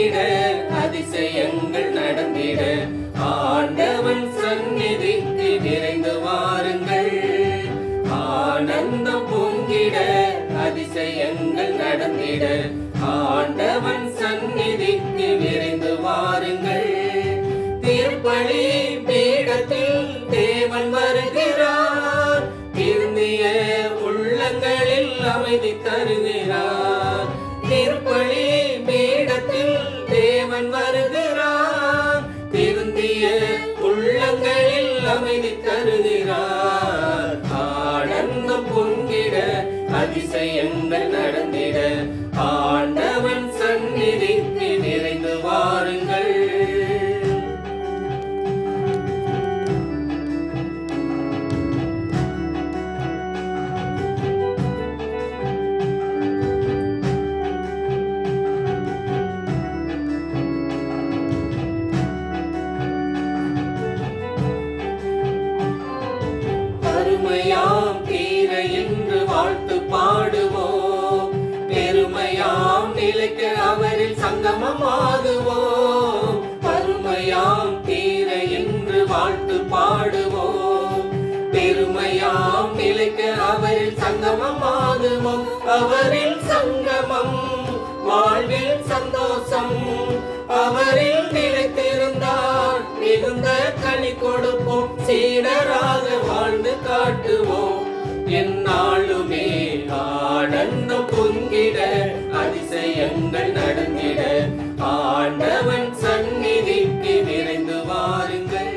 பொங்கிட அதிசயங்கள் நடந்திட ஆண்டவன் சந்நிதிக்கு விரைந்து வாருங்கள் ஆனந்தம் பொங்கிட அதிசயங்கள் நடந்திட ஆண்டவன் சந்நிதிக்கு விரைந்து வாருங்கள் தீர்ப்பளி பீடத்தில் தேவன் வருகிறார் திருந்திய உள்ளங்களில் அமைதி தருகிறார் திருப்பலி பீடத்தில் தேவன் வருகிறார் திருந்திய உள்ளங்களில் அமைதி தருகிறார் ஆனந்தம் பொங்கிட அதிசயங்கள் நடந்திட ஆண்டவன் சந்நிதிக்கு நிறைந்து வாருங்கள் அருமையாம் தீர என்று வாழ்த்து பாடுவோம் பெருமையாம் நிலைக்க அவரில் சங்கமம் ஆகுவோம் அருமையாம் தீர என்று வாழ்த்து பாடுவோம் பெருமையாம் நிலைக்க அவரில் சங்கமம் ஆகுவோம் அவரில் சங்கமம் வாழ்வில் சந்தோஷம் அவரில் நிலைத்திருந்தால் மிகுந்த கனி கொடுப்போம் சீடராக வாழ்ந்து காட்டுவோம் என்னாலுமே ஆனந்தம் பொங்கிட அதிசயங்கள் நடந்திட ஆண்டவன் சந்நிதிக்கு விரைந்து வாருங்கள்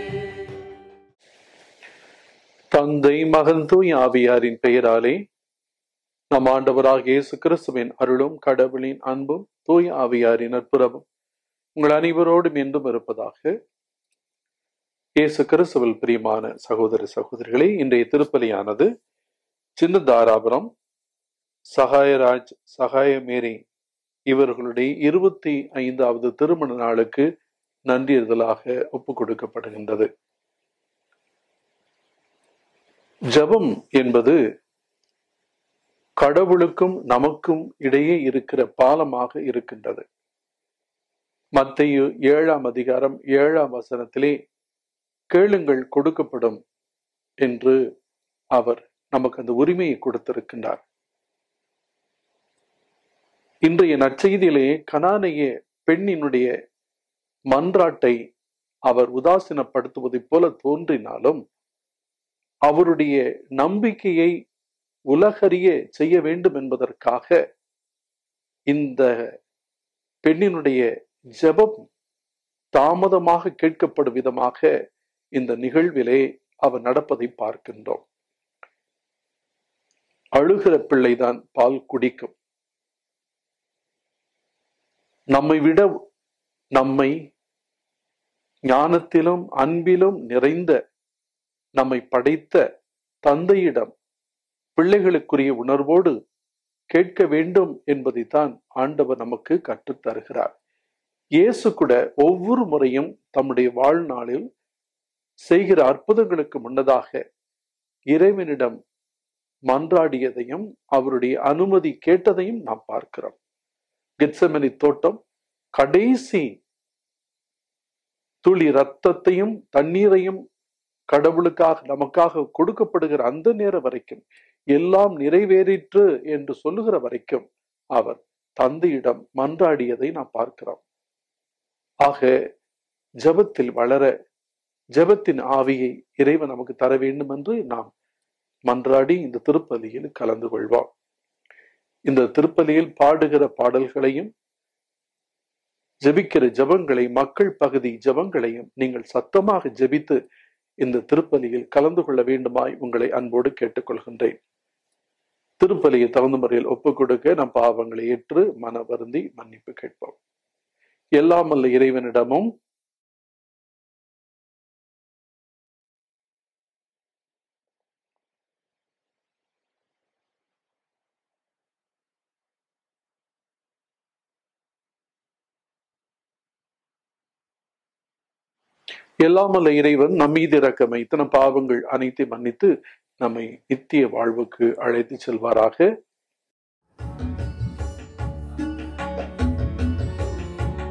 தந்தை மகன் தூய் ஆவியாரின் பெயராலே நம் ஆண்டவராக இயேசு கிறிஸ்துவின் அருளும் கடவுளின் அன்பும் தூய் ஆவியாரின் அற்புதமும் உங்கள் அனைவரோடும் என்றும் இருப்பதாக இயேசு கிறிஸ்துவில் பிரியமான சகோதர சகோதரிகளே இன்றைய திருப்பலியானது சின்ன தாராபுரம் சகாயராஜ் சகாயமேரி இவர்களுடைய இருபத்தி ஐந்தாவது திருமண நாளுக்கு நன்றியறிதலாக ஒப்புக் கொடுக்கப்படுகின்றது ஜெபம் என்பது கடவுளுக்கும் நமக்கும் இடையே இருக்கிற பாலமாக இருக்கின்றது மத்தையு ஏழாம் அதிகாரம் ஏழாம் வசனத்திலே கேளுங்கள் கொடுக்கப்படும் என்று அவர் நமக்கு அந்த உரிமையை கொடுத்திருக்கின்றார் இன்றைய நற்செய்தியிலே கனானைய பெண்ணினுடைய மன்றாட்டை அவர் உதாசீனப்படுத்துவதைப் போல தோன்றினாலும் அவருடைய நம்பிக்கையை உலகறிய செய்ய வேண்டும் என்பதற்காக இந்த பெண்ணினுடைய ஜெபம் தாமதமாக கேட்கப்படும் விதமாக இந்த நிகழ்விலே அவர் நடப்பதை பார்க்கின்றோம் அழுகிற பிள்ளைதான் பால் குடிக்கும் நம்மை விட நம்மை ஞானத்திலும் அன்பிலும் நிறைந்த நம்மை படைத்த தந்தையிடம் பிள்ளைகளுக்குரிய உணர்வோடு கேட்க வேண்டும் என்பதைத்தான் ஆண்டவர் நமக்கு கற்றுத் தருகிறார் இயேசு கூட ஒவ்வொரு முறையும் தம்முடைய வாழ்நாளில் செய்கிற அற்புதங்களுக்கு முன்னதாக இறைவனிடம் மன்றாடியதையும் அவருடைய அனுமதி கேட்டதையும் நாம் பார்க்கிறோம் கெட்சமனி தோட்டம் கடைசி துளி ரத்தத்தையும் தண்ணீரையும் கடவுளுக்காக நமக்காக கொடுக்கப்படுகிற அந்த நேரம் வரைக்கும் எல்லாம் நிறைவேறிற்று என்று சொல்லுகிற வரைக்கும் அவர் தந்தையிடம் மன்றாடியதை நாம் பார்க்கிறோம் ஆக ஜபத்தில் வளர ஜபத்தின் ஆவியை இறைவன் நமக்கு தர வேண்டும் என்று நாம் மன்றாடி இந்த திருப்பலியில் கலந்து கொள்வோம் இந்த திருப்பலியில் பாடுகிற பாடல்களையும் ஜெபிக்கிற ஜபங்களை மக்கள் பகுதி ஜபங்களையும் நீங்கள் சத்தமாக ஜெபித்து இந்த திருப்பலியில் கலந்து கொள்ள வேண்டுமாய் உங்களை அன்போடு கேட்டுக்கொள்கின்றேன் திருப்பலியை தகுந்த முறையில் ஒப்புக் கொடுக்க நம் பாவங்களை ஏற்று மன வருந்தி மன்னிப்பு கேட்போம் எல்லாம் அல்ல இறைவனிடமும் எல்லாமல்ல இறைவன் நம் மீது இறக்கம் வைத்து நம் பாவங்கள் அனைத்தையும் மன்னித்து நம்மை நித்திய வாழ்வுக்கு அழைத்து செல்வாராக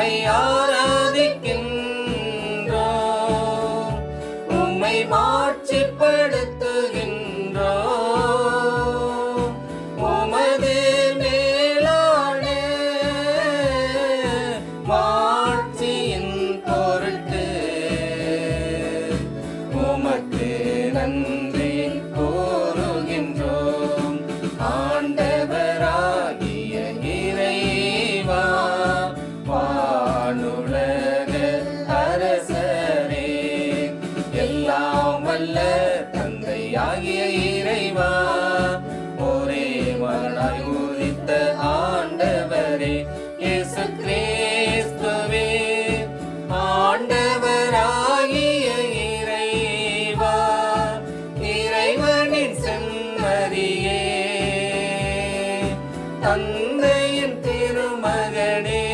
உம்மை ஆராதிக்கின்றோம் உம்மை மாட்சிப்படுத்துகின்றோம் உமது மேலான மாட்சியின் பொருட்டு உமக்கு நன்றி கூறுகின்றோம் ஆண்டவராகிய இறைவா வானுலக அரசரே எல்லாம் வல்ல தந்தையாகிய இறைவா ஒரே மரணாய் உதித்த ஆண்டவரே இயேசு கிறிஸ்துவே ஆண்டவராகிய இறைவா இறைவனின் செம்மறியே தந்தையின் திருமகனே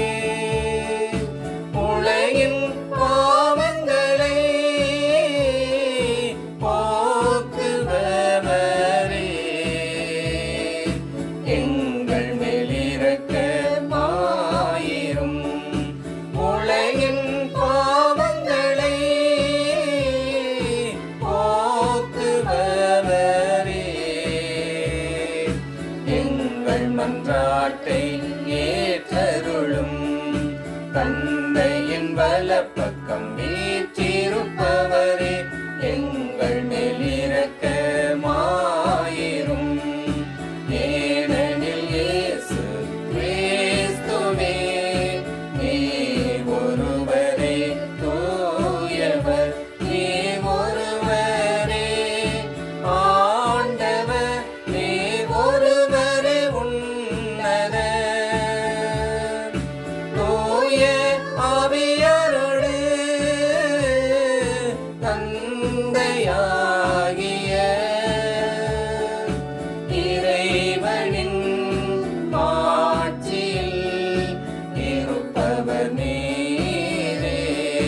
உலகின் பாவங்களை போக்குபவரே எங்கள் மேலிரக்கமாயிரும் உலகின் பாவங்களை போக்குபவரே எங்கள் மன்றாட்டை ஏற்றருளும் தந்தையின் வலப்பக்கம் வீற்றிருப்பவரே எங்கள் மேலிரக்கமாயிரும் ஏனெனில் இயேசு கிறிஸ்துவே நீ ஒருவரே தூயவர் நீ ஒருவரே ஆண்டவர் நீ ஒருவரே உன்னதர் தூய ஆவியாரோடு தந்தையாகிய இறைவனின் மாட்சியில் இருப்பவர் நீரே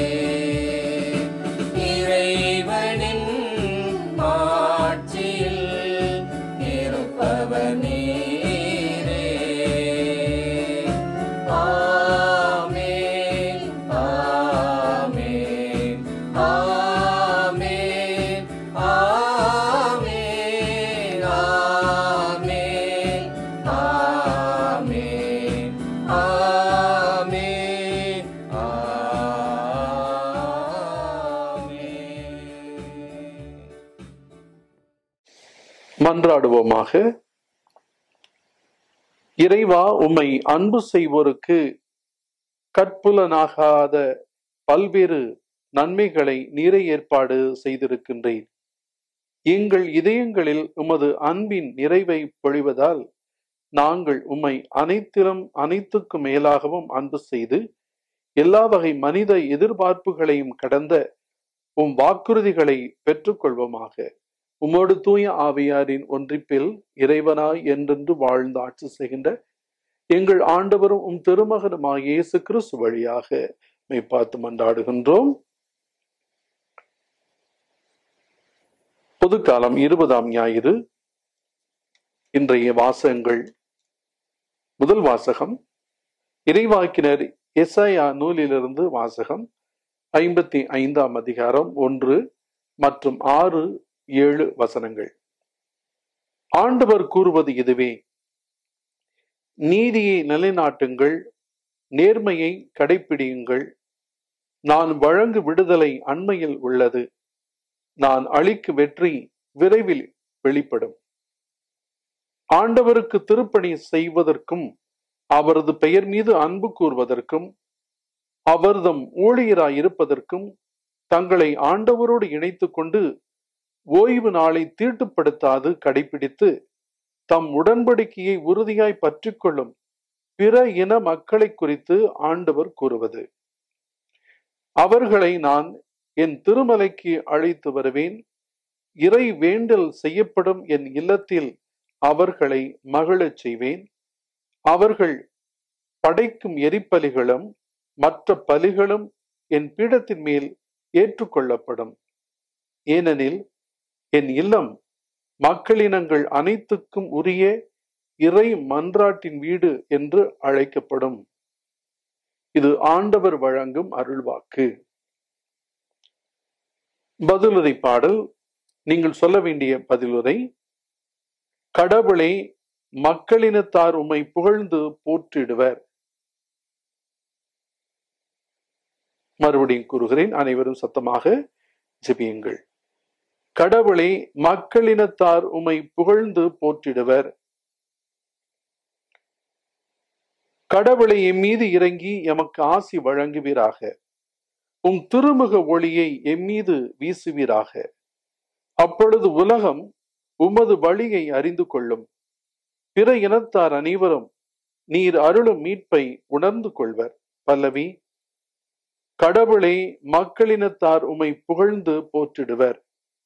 இறைவனின் மாட்சியில் இருப்பவர் நீரே ஆமென் ஆமென் ஆமென் ஆமென் ஆமென் ஆமென் ஆமென் ஆமென் மன்றாடுவோமாக இறைவா உம்மை அன்பு செய்வோருக்கு கற்புலனாகாத பல்வேறு நன்மைகளை நீரை ஏற்பாடு செய்திருக்கின்றேன் எங்கள் இதயங்களில் உமது அன்பின் நிறைவை பொழிவதால் நாங்கள் உம்மை அனைத்திலும் அனைத்துக்கும் மேலாகவும் அன்பு செய்து எல்லா வகை மனித எதிர்பார்ப்புகளையும் கடந்த உம் வாக்குறுதிகளை பெற்றுக்கொள்வோமாக உமோடு தூய ஆவியாரின் ஒன்றிப்பில் இறைவனாய் என்றென்று வாழ்ந்து ஆட்சி செய்கின்ற எங்கள் ஆண்டவரும் உம் திருமகனுமாகிய இயேசு கிறிஸ்து வழியாக மெய் பார்த்து மன்றாடுகின்றோம் பொதுக்காலம் இருபதாம் ஞாயிறு இன்றைய வாசகங்கள் முதல் வாசகம் இறைவாக்கினர் எஸ்ஐயா நூலிலிருந்து வாசகம் ஐம்பத்தி ஐந்தாம் அதிகாரம் ஒன்று மற்றும் ஆறு ஏழு வசனங்கள் ஆண்டவர் கூறுவது இதுவே நீதியை நிலைநாட்டுங்கள் நேர்மையை கடைப்பிடியுங்கள் நான் வழங்கு விடுதலை அண்மையில் உள்ளது நான் அளிக்கு வெற்றி விரைவில் வெளிப்படும் ஆண்டவருக்கு திருப்பணி செய்வதற்கும் அவரது பெயர் மீது அன்பு கூறுவதற்கும் அவர்தம் ஊழியராய் இருப்பதற்கும் தங்களை ஆண்டவரோடு இணைத்துக் கொண்டு ஓய்வு நாளை தீட்டுப்படுத்தாது கடைபிடித்து தம் உடன்படிக்கையை உறுதியாய் பற்றிக்கொள்ளும் பிற இன மக்களை குறித்து ஆண்டவர் கூறுவது அவர்களை நான் என் திருமலைக்கு அழைத்து வருவேன் இறை வேண்டல் செய்யப்படும் என் இல்லத்தில் அவர்களை மகிழச் செய்வேன் அவர்கள் படைக்கும் எரிப்பலிகளும் மற்ற பலிகளும் என் பீடத்தின் மேல் ஏற்றுக்கொள்ளப்படும் ஏனெனில் என் இல்லம் மக்களினங்கள் அனைத்துக்கும் உரிய இறை மன்றாட்டின் வீடு என்று அழைக்கப்படும் இது ஆண்டவர் வழங்கும் அருள்வாக்கு பதிலுரை பாடல் நீங்கள் சொல்ல வேண்டிய பதிலுரை கடவுளை மக்களினத்தார் உம்மை புகழ்ந்து போற்றிடுவர் மறுபடியும் கூறுகிறேன் அனைவரும் சத்தமாக ஜெபியுங்கள் கடவுளை மக்களினத்தார் உம்மை புகழ்ந்து போற்றிடுவர் கடவுளை எம் மீது இறங்கி எமக்கு ஆசி வழங்குவீராக உம் திருமுக ஒளியை எம் மீது வீசுவீராக அப்பொழுது உலகம் உமது வழியை அறிந்து கொள்ளும் பிற இனத்தார் அனைவரும் நீர் அருளும் மீட்பை உணர்ந்து கொள்வர் பல்லவி கடவுளை மக்களினத்தார் உம்மை புகழ்ந்து போற்றிடுவர்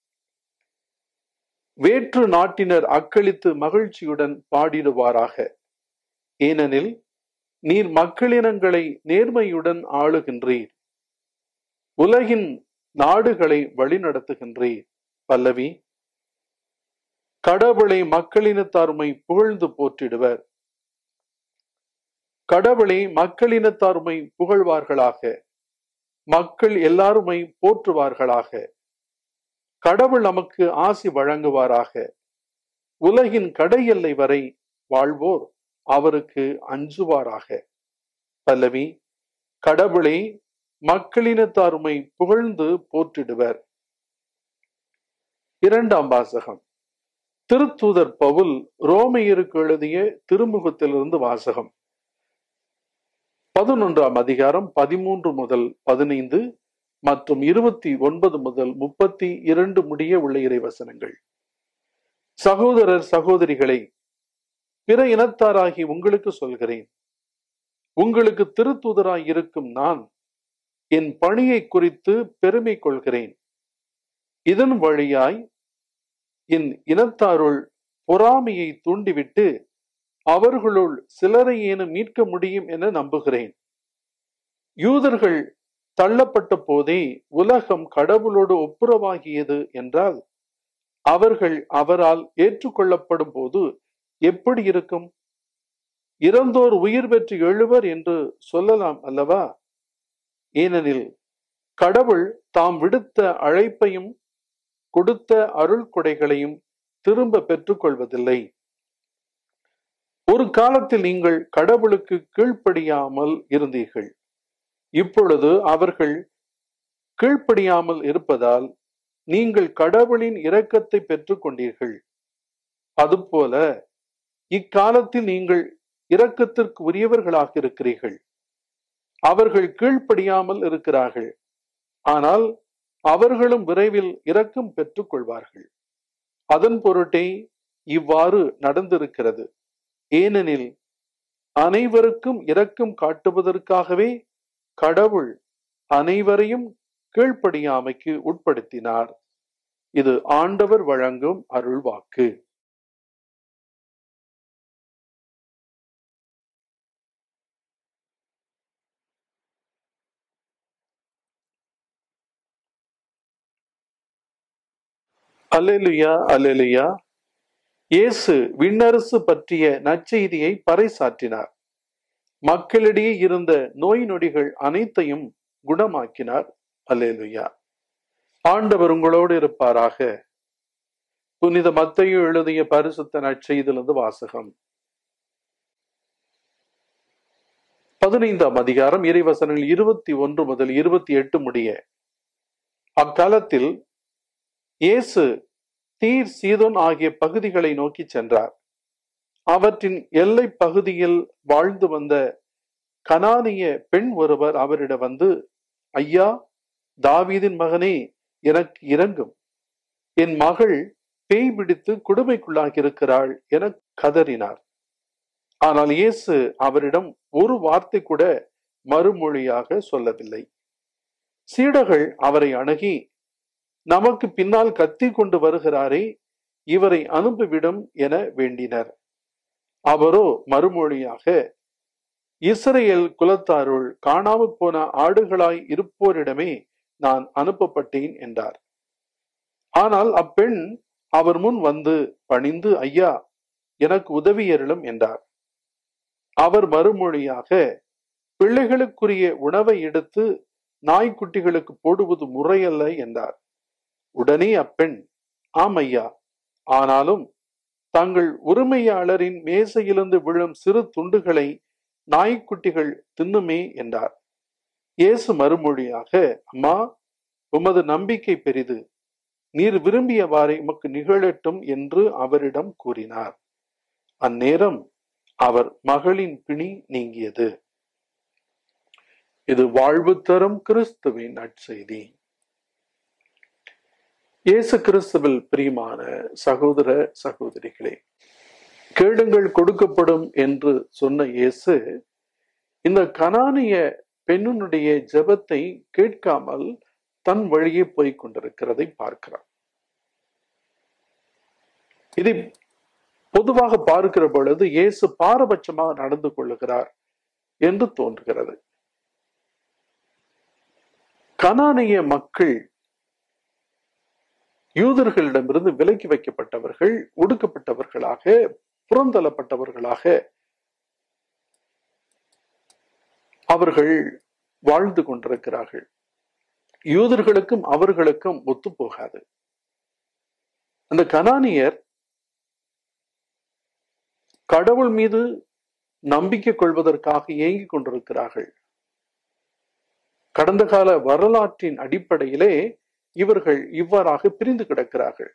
வேற்று நாட்டினர் அக்களித்து மகிழ்ச்சியுடன் பாடிடுவாராக ஏனெனில் நீர் மக்களினங்களை நேர்மையுடன் ஆளுகின்றீர் உலகின் நாடுகளை வழிநடத்துகின்றீர் பல்லவி கடவுளை மக்களினத்தாருமை புகழ்ந்து போற்றிடுவர் கடவுளை மக்களினத்தாருமை புகழ்வார்களாக மக்கள் எல்லாருமை போற்றுவார்களாக கடவுள் நமக்கு ஆசி வழங்குவாராக உலகின் கடையெல்லை வரை வாழ்வோர் அவருக்கு அஞ்சுவாராக பல்லவி கடவுளை மக்களினத்தாருமை புகழ்ந்து போற்றிடுவர் இரண்டாம் வாசகம் திருத்தூதர் பவுல் ரோமையருக்கு எழுதிய திருமுகத்திலிருந்து வாசகம் பதினொன்றாம் அதிகாரம் பதிமூன்று முதல் பதினைந்து மற்றும் இருபத்தி ஒன்பது முதல் முப்பத்தி இரண்டு முடிய உள்ள இறைவசனங்கள் சகோதரர் சகோதரிகளை பிற இனத்தாராகி உங்களுக்கு சொல்கிறேன் உங்களுக்கு திருத்தூதராய் இருக்கும் நான் என் பணியை குறித்து பெருமை கொள்கிறேன் இதன் வழியாய் என் இனத்தாருள் பொறாமையை தூண்டிவிட்டு அவர்களுள் சிலரை ஏனும் மீட்க முடியும் என நம்புகிறேன் யூதர்கள் தள்ளப்பட்ட போதே உலகம் கடவுளோடு ஒப்புரவாகியது என்றால் அவர்கள் அவரால் ஏற்றுக்கொள்ளப்படும் போது எப்படி இருக்கும் இறந்தோர் உயிர் பெற்று எழுவர் என்று சொல்லலாம் அல்லவா ஏனெனில் கடவுள் தாம் விடுத்த அழைப்பையும் கொடுத்த அருள் கொடைகளையும் திரும்ப பெற்றுக்கொள்வதில்லை ஒரு காலத்தில் நீங்கள் கடவுளுக்கு கீழ்ப்படியாமல் இருந்தீர்கள் இப்பொழுது அவர்கள் கீழ்ப்படியாமல் இருப்பதால் நீங்கள் கடவுளின் இரக்கத்தை பெற்றுக் கொண்டீர்கள் அதுபோல இக்காலத்தில் நீங்கள் இரக்கத்திற்கு உரியவர்களாக இருக்கிறீர்கள் அவர்கள் கீழ்ப்படியாமல் இருக்கிறார்கள் ஆனால் அவர்களும் விரைவில் இரக்கம் பெற்றுக் கொள்வார்கள் அதன் பொருட்டே இவ்வாறு நடந்திருக்கிறது ஏனெனில் அனைவருக்கும் இரக்கம் காட்டுவதற்காகவே கடவுள் அனைவரையும் கீழ்ப்படியாமைக்கு உட்படுத்தினார் இது ஆண்டவர் வழங்கும் அருள்வாக்கு அல்லேலுயா அல்லேலுயா இயேசு விண்ணரசு பற்றிய நற்செய்தியை பறைசாற்றினார் மக்களிடையே இருந்த நோய் நொடிகள் அனைத்தையும் குணமாக்கினார் அல்லேலுயா ஆண்டவர் உங்களோடு இருப்பாராக புனித மத்தையு எழுதிய பரிசுத்த நற்செய்திலிருந்து வாசகம் பதினைந்தாம் அதிகாரம் இறைவசனங்கள் இருபத்தி ஒன்று முதல் இருபத்தி எட்டு முடிய அக்காலத்தில் இயேசு தீர் சீதோன் ஆகிய பகுதிகளை நோக்கி சென்றார் அவற்றின் எல்லை பகுதியில் வாழ்ந்து வந்த கனானிய பெண் ஒருவர் அவரிடம் வந்து ஐயா தாவீதின் மகனே எனக்கு இறங்கும் என் மகள் பேய் பிடித்து கொடுமைக்குள்ளாகி இருக்கிறாள் என கதறினார் ஆனால் இயேசு அவரிடம் ஒரு வார்த்தை கூட மறுமொழியாக சொல்லவில்லை சீடர்கள் அவரை அணுகி நமக்கு பின்னால் கத்தி கொண்டு வருகிறாரே இவரை அனுப்பிவிடும் என வேண்டினர் அவரோ மறுமொழியாக இஸ்ரேல் குலத்தாருள் காணாமல் போன ஆடுகளாய் இருப்போரிடமே நான் அனுப்பப்பட்டேன் என்றார் ஆனால் அப்பெண் அவர் முன் வந்து பணிந்து ஐயா எனக்கு உதவியருளும் என்றார் அவர் மறுமொழியாக பிள்ளைகளுக்குரிய உணவை எடுத்து நாய்க்குட்டிகளுக்கு போடுவது முறையல்ல என்றார் உடனே அப்பெண் ஆம் ஐயா ஆனாலும் தங்கள் உரிமையாளரின் மேசையிலிருந்து விழும் சிறு துண்டுகளை நாய்க்குட்டிகள் தின்னுமே என்றார் இயேசு மறுமொழியாக அம்மா உமது நம்பிக்கை பெரிது நீர் விரும்பியவாறே உமக்கு நிகழட்டும் என்று அவரிடம் கூறினார் அந்நேரம் அவர் மகளின் பிணி நீங்கியது இது வாழ்வு தரும் கிறிஸ்துவின் நற்செய்தி இயேசு கிறிஸ்துவில் பிரியமான சகோதர சகோதரிகளே கேளுங்கள் கொடுக்கப்படும் என்று சொன்ன இயேசு இந்த கனானிய பெண்ணினுடைய ஜெபத்தை கேட்காமல் தன் வழியே போய்க் கொண்டிருக்கிறதை பார்க்கிறார் இதை பொதுவாக பார்க்கிற பொழுது இயேசு பாரபட்சமாக நடந்து கொள்ளுகிறார் என்று தோன்றுகிறது கனானிய மக்கள் யூதர்களிடமிருந்து விலக்கி வைக்கப்பட்டவர்கள் ஒடுக்கப்பட்டவர்களாக புறந்தள்ளப்பட்டவர்களாக அவர்கள் வாழ்ந்து கொண்டிருக்கிறார்கள் யூதர்களுக்கும் அவர்களுக்கும் ஒத்து போகாது அந்த கனானியர் கடவுள் மீது நம்பிக்கை கொள்வதற்காக ஏங்கிக் கொண்டிருக்கிறார்கள் கடந்த கால வரலாற்றின் அடிப்படையிலே இவர்கள் இவ்வாறாக பிரிந்து கிடக்கிறார்கள்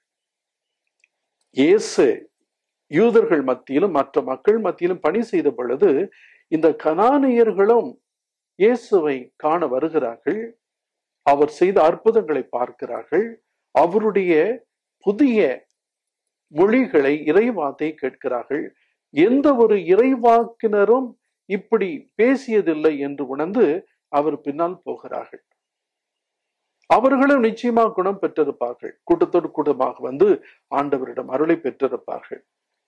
இயேசு யூதர்கள் மத்தியிலும் மற்ற மக்கள் மத்தியிலும் பணி செய்த பொழுது இந்த கனானியர்களும் இயேசுவை காண வருகிறார்கள் அவர் செய்த அற்புதங்களை பார்க்கிறார்கள் அவருடைய புதிய மொழிகளை இறைவாத்தை கேட்கிறார்கள் எந்த ஒரு இறைவாக்கினரும் இப்படி பேசியதில்லை என்று உணர்ந்து அவர் பின்னால் போகிறார்கள் அவர்களும் நிச்சயமாக குணம் பெற்றிருப்பார்கள் கூட்டத்தோடு கூட்டமாக வந்து ஆண்டவரிடம் அருளை பெற்றிருப்பார்கள்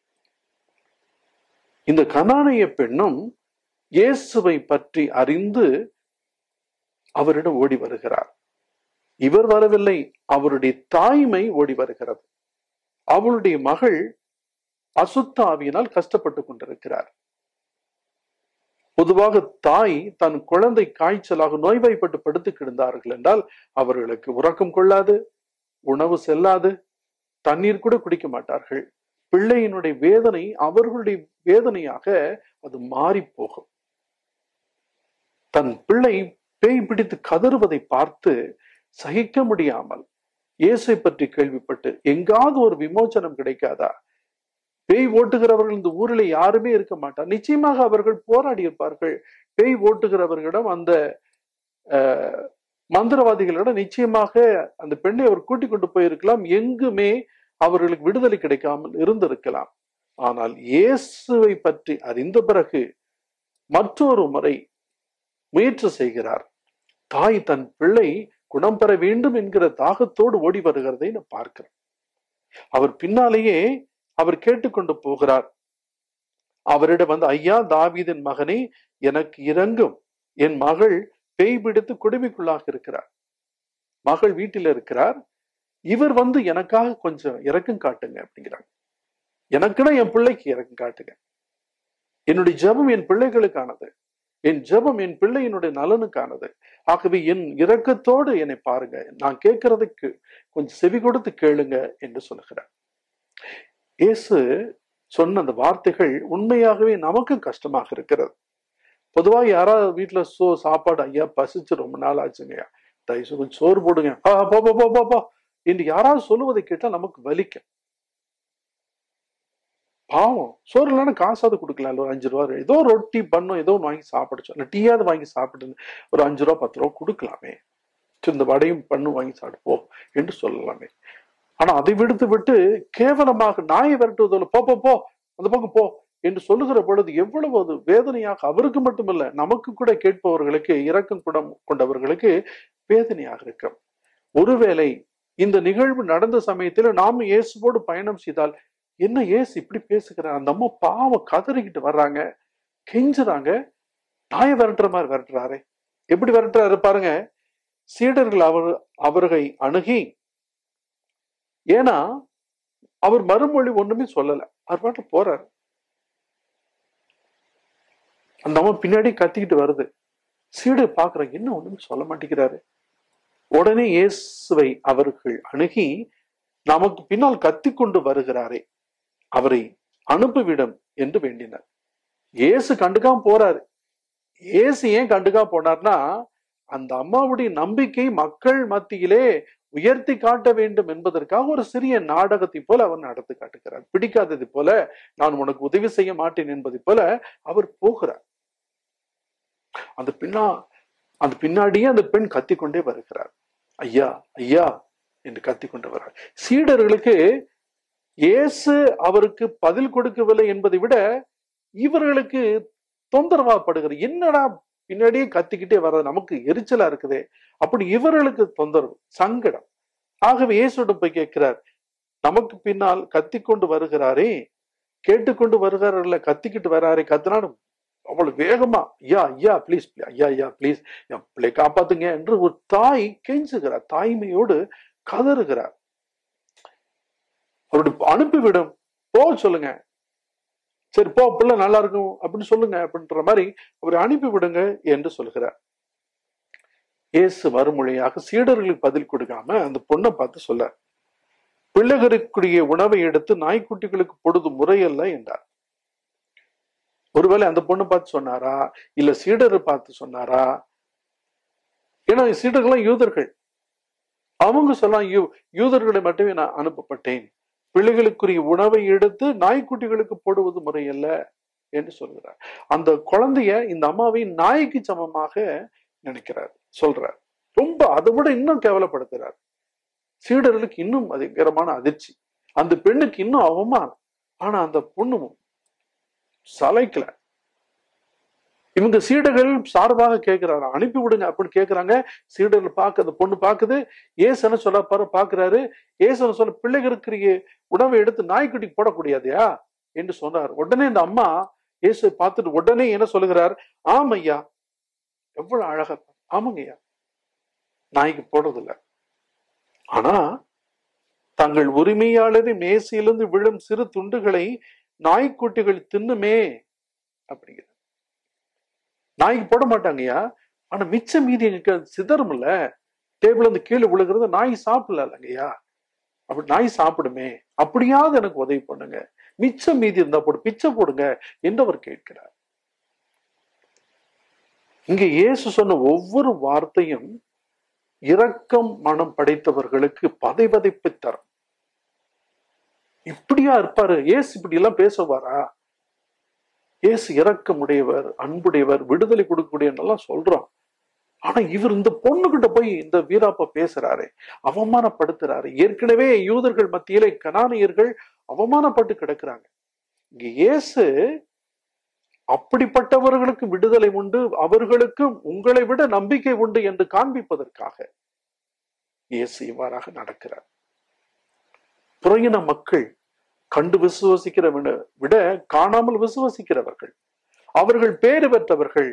இந்த கனானிய பெண்ணும் இயேசுவை பற்றி அறிந்து அவரிடம் ஓடி வருகிறார் இவர் வரவில்லை அவருடைய தாய்மை ஓடி வருகிறது அவளுடைய மகள் அசுத்தாவியினால் கஷ்டப்பட்டு கொண்டிருக்கிறார் பொதுவாக தாய் தன் குழந்தை காய்ச்சலாக நோய்வாய்ப்பட்டு படுத்து கிடந்தார்கள் என்றால் அவர்களுக்கு உறக்கம் கொள்ளாது உணவு செல்லாது தண்ணீர் கூட குடிக்க மாட்டார்கள் பிள்ளையினுடைய வேதனை அவர்களுடைய வேதனையாக அது மாறி போகும் தன் பிள்ளை பேய் பிடித்து கதறுவதை பார்த்து சகிக்க முடியாமல் இயேசை பற்றி கேள்விப்பட்டு எங்காவது ஒரு விமோச்சனம் கிடைக்காதா பேய் ஓட்டுகிறவர்கள் இந்த ஊரில் யாருமே இருக்க மாட்டார் நிச்சயமாக அவர்கள் போராடி இருப்பார்கள் பேய் ஓட்டுகிறவர்களிடம் அந்த மந்திரவாதிகளிடம் நிச்சயமாக அந்த பெண்ணை அவர் கூட்டிக் கொண்டு போயிருக்கலாம் எங்குமே அவர்களுக்கு விடுதலை கிடைக்காமல் இருந்திருக்கலாம் ஆனால் இயேசுவை பற்றி அறிந்த பிறகு மற்றொரு முறை முயற்சி செய்கிறார் தாய் தன் பிள்ளை குணம் பெற வேண்டும் என்கிற தாகத்தோடு ஓடி வருகிறதை நான் பார்க்கிறேன் அவர் பின்னாலேயே அவர் கேட்டுக்கொண்டு போகிறார் அவரிடம் வந்து ஐயா தாவீதின் மகனே எனக்கு இறங்கும் என் மகள் பேய் பிடித்து குடுமைக்குள்ளாக இருக்கிறார் மகள் வீட்டில் இருக்கிறார் இவர் வந்து எனக்காக கொஞ்சம் இறக்கம் காட்டுங்க அப்படிங்கிறாங்க எனக்குன்னா என் பிள்ளைக்கு இறக்கம் காட்டுங்க என்னுடைய ஜெபம் என் பிள்ளைகளுக்கானது என் ஜெபம் என் பிள்ளையினுடைய நலனுக்கானது ஆகவே என் இரக்கத்தோடு என்னை பாருங்க நான் கேட்கறதுக்கு கொஞ்சம் செவி கொடுத்து கேளுங்க என்று சொல்லுகிறார் இயேசு சொன்ன அந்த வார்த்தைகள் உண்மையாகவே நமக்கும் கஷ்டமாக இருக்கிறது பொதுவாக யாராவது வீட்டுல சோ சாப்பாடு ஐயா பசிச்சு ரொம்ப நாள் ஆச்சுங்கய்யா தயவு கொஞ்சம் சோறு போடுங்க ஆ போ போ போ போ போ என்று யாராவது சொல்லுவதை கேட்டால் நமக்கு வலிக்கும் பாவம் சோறு இல்லைன்னா காசாவது கொடுக்கலாம் ஒரு அஞ்சு ரூபா ஏதோ ரொட்டி பண்ணும் ஏதோ ஒன்று வாங்கி சாப்பிட சொல்ல டீயாவது வாங்கி சாப்பிட்டு ஒரு அஞ்சு ரூபா பத்து ரூபா கொடுக்கலாமே இந்த வடையும் பண்ணும் வாங்கி சாப்பிடுப்போம் என்று சொல்லலாமே ஆனா அதை விடுத்து விட்டு கேவலமாக நாயை விரட்டுவதில்லை போ போ போ அந்த பக்கம் போ என்று சொல்லுகிற பொழுது எவ்வளவு அது வேதனையாக அவருக்கு மட்டுமல்ல நமக்கு கூட கேட்பவர்களுக்கு இரக்கம் குடம் கொண்டவர்களுக்கு வேதனையாக இருக்கும் ஒருவேளை இந்த நிகழ்வு நடந்த சமயத்துல நாம இயேசுவோடு பயணம் செய்தால் என்ன ஏசு இப்படி பேசுகிறார் அந்த அம்மா பாவம் கதறிக்கிட்டு வர்றாங்க கெஞ்சுறாங்க நாயை விரட்டுற மாதிரி விரட்டுறாரு எப்படி விரட்டுறாரு பாருங்க சீடர்கள் அவர் அவர்களை அணுகி ஏன்னா அவர் மறுமொழி ஒண்ணுமே சொல்லல அவர் பாட்டு போறாரு அந்த அம்மா பின்னாடி கத்திக்கிட்டு வருது சீடு பாக்குறாங்க என்ன ஒண்ணுமே சொல்ல மாட்டேங்கிறாரு உடனே இயேசுவை அவர்கள் அணுகி நமக்கு பின்னால் கத்திக்கொண்டு வருகிறாரே அவரை அனுப்பிவிடும் என்று வேண்டினார் இயேசு கண்டுக்காம போறாரு இயேசு ஏன் கண்டுக்காம போனார்னா அந்த அம்மாவுடைய நம்பிக்கை மக்கள் மத்தியிலே உயர்த்தி காட்ட வேண்டும் என்பதற்காக ஒரு சிறிய நாடகத்தை போல அவர் நடத்தி காட்டுகிறார் பிடிக்காதது போல நான் உனக்கு உதவி செய்ய மாட்டேன் என்பதை போல அவர் போகிறார் அந்த பின்னா அந்த பின்னாடியே அந்த பெண் கத்திக்கொண்டே வருகிறார் ஐயா ஐயா என்று கத்திக்கொண்டு வர்றார் சீடர்களுக்கு இயேசு அவருக்கு பதில் கொடுக்கவில்லை என்பதை விட இவர்களுக்கு தொந்தரவாப்படுகிற என்னடா பின்னாடியே கத்திக்கிட்டே வர்றது நமக்கு எரிச்சலா இருக்குதே அப்படி இவர்களுக்கு தொந்தரவு சங்கடம் ஆகவே இயேசுடன் போய் கேட்கிறார் நமக்கு பின்னால் கத்திக்கொண்டு வருகிறாரே கேட்டுக்கொண்டு வருகிறார்ல கத்திக்கிட்டு வராரே கத்தினாலும் அவ்வளவு வேகமா ஐயா ஐயா ப்ளீஸ் ஐயா ஐயா ப்ளீஸ் என் பிள்ளை காப்பாத்துங்க என்று ஒரு தாய் கெஞ்சுகிறார் தாய்மையோடு கதறுகிறார் அவருடைய அனுப்பிவிடும் போ சொல்லுங்க சரி போ பிள்ளை நல்லா இருக்கும் அப்படின்னு சொல்லுங்க அப்படின்ற மாதிரி அவரை அனுப்பி விடுங்க என்று சொல்கிறார் இயேசு மறுமொழியாக சீடர்களுக்கு பதில் கொடுக்காம அந்த பொண்ணை பார்த்து சொல்ல பிள்ளைகளுக்குரிய உணவை எடுத்து நாய்க்குட்டிகளுக்கு பொழுது முறையல்ல என்றார் ஒருவேளை அந்த பொண்ணு பார்த்து சொன்னாரா இல்ல சீடரை பார்த்து சொன்னாரா ஏன்னா சீடர்கள்லாம் யூதர்கள் அவங்க சொல்லலாம் யூ யூதர்களை மட்டுமே நான் அனுப்பப்பட்டேன் பிள்ளைகளுக்குரிய உணவை எடுத்து நாய்க்குட்டிகளுக்கு போடுவது முறையல்ல என்று சொல்கிறார் அந்த குழந்தைய இந்த அம்மாவை நாய்க்கு சமமாக நினைக்கிறார் சொல்றார் ரொம்ப அதை விட இன்னும் கேவலப்படுத்துறார் சீடர்களுக்கு இன்னும் அதிகரமான அதிர்ச்சி அந்த பெண்ணுக்கு இன்னும் அவமானம் ஆனா அந்த பொண்ணும் சலைக்கல இவங்க சீடர்கள் சார்பாக கேட்கிறாரு அனுப்பி விடுங்க அப்படின்னு கேட்கிறாங்க சீடர்கள் பார்க்க அந்த பொண்ணு பாக்குது ஏசன சொல்ல பாரு பாக்குறாரு ஏசன சொல்ல பிள்ளைகளுக்கு உணவை எடுத்து நாய்க்குட்டிக்கு போடக்கூடியாதையா என்று சொன்னார் உடனே இந்த அம்மா இயேசு பார்த்துட்டு உடனே என்ன சொல்லுகிறார் ஆமையா எவ்வளவு அழகா ஆமாங்க ஐயா நாய்க்கு போடுறதில்ல ஆனா தங்கள் உரிமையாளரின் மேசையிலிருந்து விழும் சிறு துண்டுகளை நாய்க்குட்டிகள் தின்னுமே அப்படிங்கிற நாய்க்கு போட மாட்டாங்கய்யா ஆனா மிச்ச மீதி எங்க சிதறும்ல டேபிள் வந்து கீழே விழுகிறது நாய் சாப்பிடல இல்லைங்கய்யா அப்படி நாய் சாப்பிடுமே அப்படியாவது எனக்கு உதவி பண்ணுங்க மிச்சம் மீதி இருந்தா போடு பிச்சை போடுங்க என்று அவர் கேட்கிறார் இங்க இயேசு சொன்ன ஒவ்வொரு வார்த்தையும் இரக்கம் மனம் படைத்தவர்களுக்கு பதைபதைப்பு தரும் இப்படியா இருப்பாரு ஏசு இப்படி எல்லாம் பேசுவாரா ஏசு இரக்கமுடையவர் அன்புடையவர் விடுதலை கொடுக்கக்கூடிய எல்லாம் சொல்றோம் ஆனா இவர் இந்த பொண்ணுகிட்ட போய் இந்த வீராப்பா பேசுறாரு அவமானப்படுத்துறாரு ஏற்கனவே யூதர்கள் மத்தியிலே கனானியர்கள் அவமானப்பட்டு கிடக்குறாங்க இங்க இயேசு அப்படிப்பட்டவர்களுக்கு விடுதலை உண்டு அவர்களுக்கு உங்களை விட நம்பிக்கை உண்டு என்று காண்பிப்பதற்காக இயேசு இவ்வாறாக நடக்கிறார் புறையின மக்கள் கண்டு விசுவசிக்கிற விட காணாமல் விசுவசிக்கிறவர்கள் அவர்கள் பேறு பெற்றவர்கள்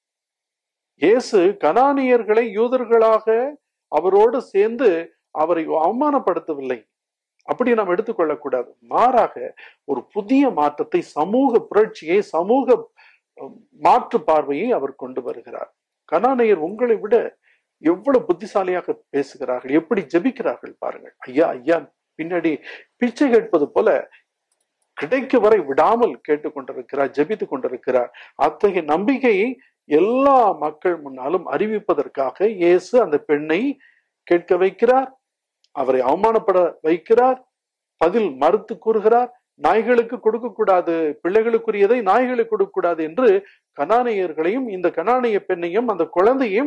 இயேசு கனானியர்களை யூதர்களாக அவரோடு சேர்ந்து அவரை அவமானப்படுத்தவில்லை அப்படி நாம் எடுத்துக்கொள்ளக்கூடாது மாறாக ஒரு புதிய மாற்றத்தை சமூக புரட்சியை சமூக மாற்று பார்வையை அவர் கொண்டு வருகிறார் கனானியர் உங்களை விட எவ்வளவு புத்திசாலியாக பேசுகிறார்கள் எப்படி ஜெபிக்கிறார்கள் பாருங்கள் ஐயா ஐயா பின்னாடி பிச்சை கேட்பது போல கிடைக்க வரை விடாமல் கேட்டுக்கொண்டிருக்கிறார் ஜெபித்துக் கொண்டிருக்கிறார் அத்தகைய நம்பிக்கையை எல்லா மக்கள் முன்னாலும் அறிவிப்பதற்காக இயேசு அந்த பெண்ணை கேட்க வைக்கிறார் அவரை அவமானப்பட வைக்கிறார் பதில் மறுத்து கூறுகிறார் நாய்களுக்கு கொடுக்க கூடாது பிள்ளைகளுக்குரியதை நாய்களுக்கு கொடுக்க கூடாது என்று கனானியர்களையும் இந்த கனானிய பெண்ணையும் அந்த குழந்தையும்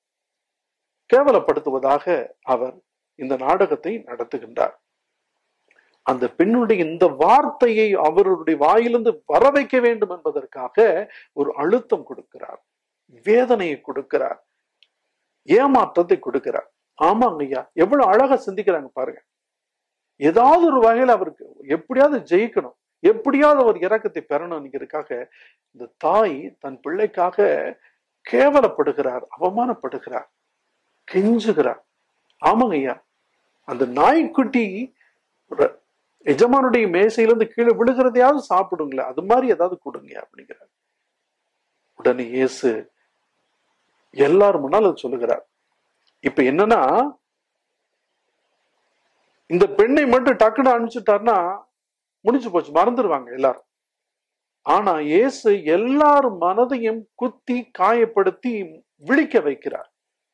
கேவலப்படுத்துவதாக அவர் இந்த நாடகத்தை நடத்துகின்றார் அந்த பெண்ணுடைய இந்த வார்த்தையை அவருடைய வாயிலிருந்து வர வைக்க வேண்டும் என்பதற்காக ஒரு அழுத்தம் கொடுக்கிறார் வேதனையை கொடுக்கிறார் ஏமாற்றத்தை கொடுக்கிறார் ஆமாங்க ஐயா எவ்வளவு அழகா சிந்திக்கிறாங்க பாருங்க ஏதாவது ஒரு வகையில் அவருக்கு எப்படியாவது ஜெயிக்கணும் எப்படியாவது அவர் இறக்கத்தை பெறணும்ங்கிறதுக்காக இந்த தாய் தன் பிள்ளைக்காக கேவலப்படுகிறார் அவமானப்படுகிறார் கெஞ்சுகிறார் ஆமாங்க ஐயா அந்த நாய்க்குட்டி எஜமானுடைய மேசையிலிருந்து கீழே விழுகிறதையாவது சாப்பிடுங்களேன் அது மாதிரி ஏதாவது கொடுங்க அப்படிங்கிறார் உடனே இயேசு எல்லாரும் முன்னால் அது சொல்லுகிறார் இப்ப என்னன்னா இந்த பெண்ணை மட்டும் டக்குன்னு அனுப்பிச்சுட்டாருன்னா முடிஞ்சு போச்சு மறந்துடுவாங்க எல்லாரும் ஆனா இயேசு எல்லாரும் மனதையும் குத்தி காயப்படுத்தி விழிக்க வைக்கிறார்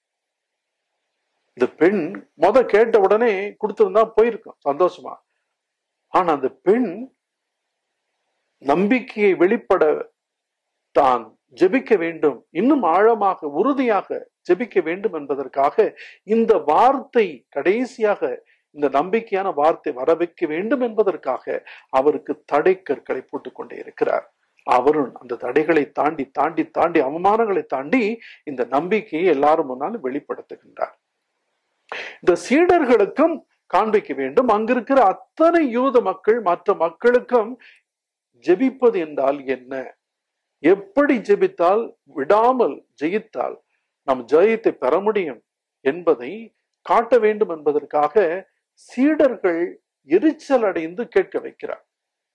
இந்த பெண் முத கேட்ட உடனே கொடுத்திருந்தா போயிருக்கும் சந்தோஷமா ஆனா அந்த பெண் நம்பிக்கையை வெளிப்பட தான் ஜெபிக்க வேண்டும் இன்னும் ஆழமாக உறுதியாக ஜெபிக்க வேண்டும் என்பதற்காக இந்த வார்த்தை கடைசியாக இந்த நம்பிக்கையான வார்த்தை வர வைக்க வேண்டும் என்பதற்காக அவருக்கு தடை கற்களை போட்டுக் கொண்டே இருக்கிறார் அவரும் அந்த தடைகளை தாண்டி தாண்டி தாண்டி அவமானங்களை தாண்டி இந்த நம்பிக்கையை எல்லாரும் முன்னாலும் வெளிப்படுத்துகின்றார் இந்த சீடர்களுக்கும் காண்பிக்க வேண்டும் அங்கிருக்கிற அத்தனை யூத மக்கள் மற்ற மக்களுக்கும் ஜெபிப்பது என்றால் என்ன எப்படி ஜெபித்தால் விடாமல் ஜெயித்தால் நம் ஜெயத்தை பெற முடியும் என்பதை காட்ட வேண்டும் என்பதற்காக சீடர்கள் எரிச்சல் அடைந்து கேட்க வைக்கிறார்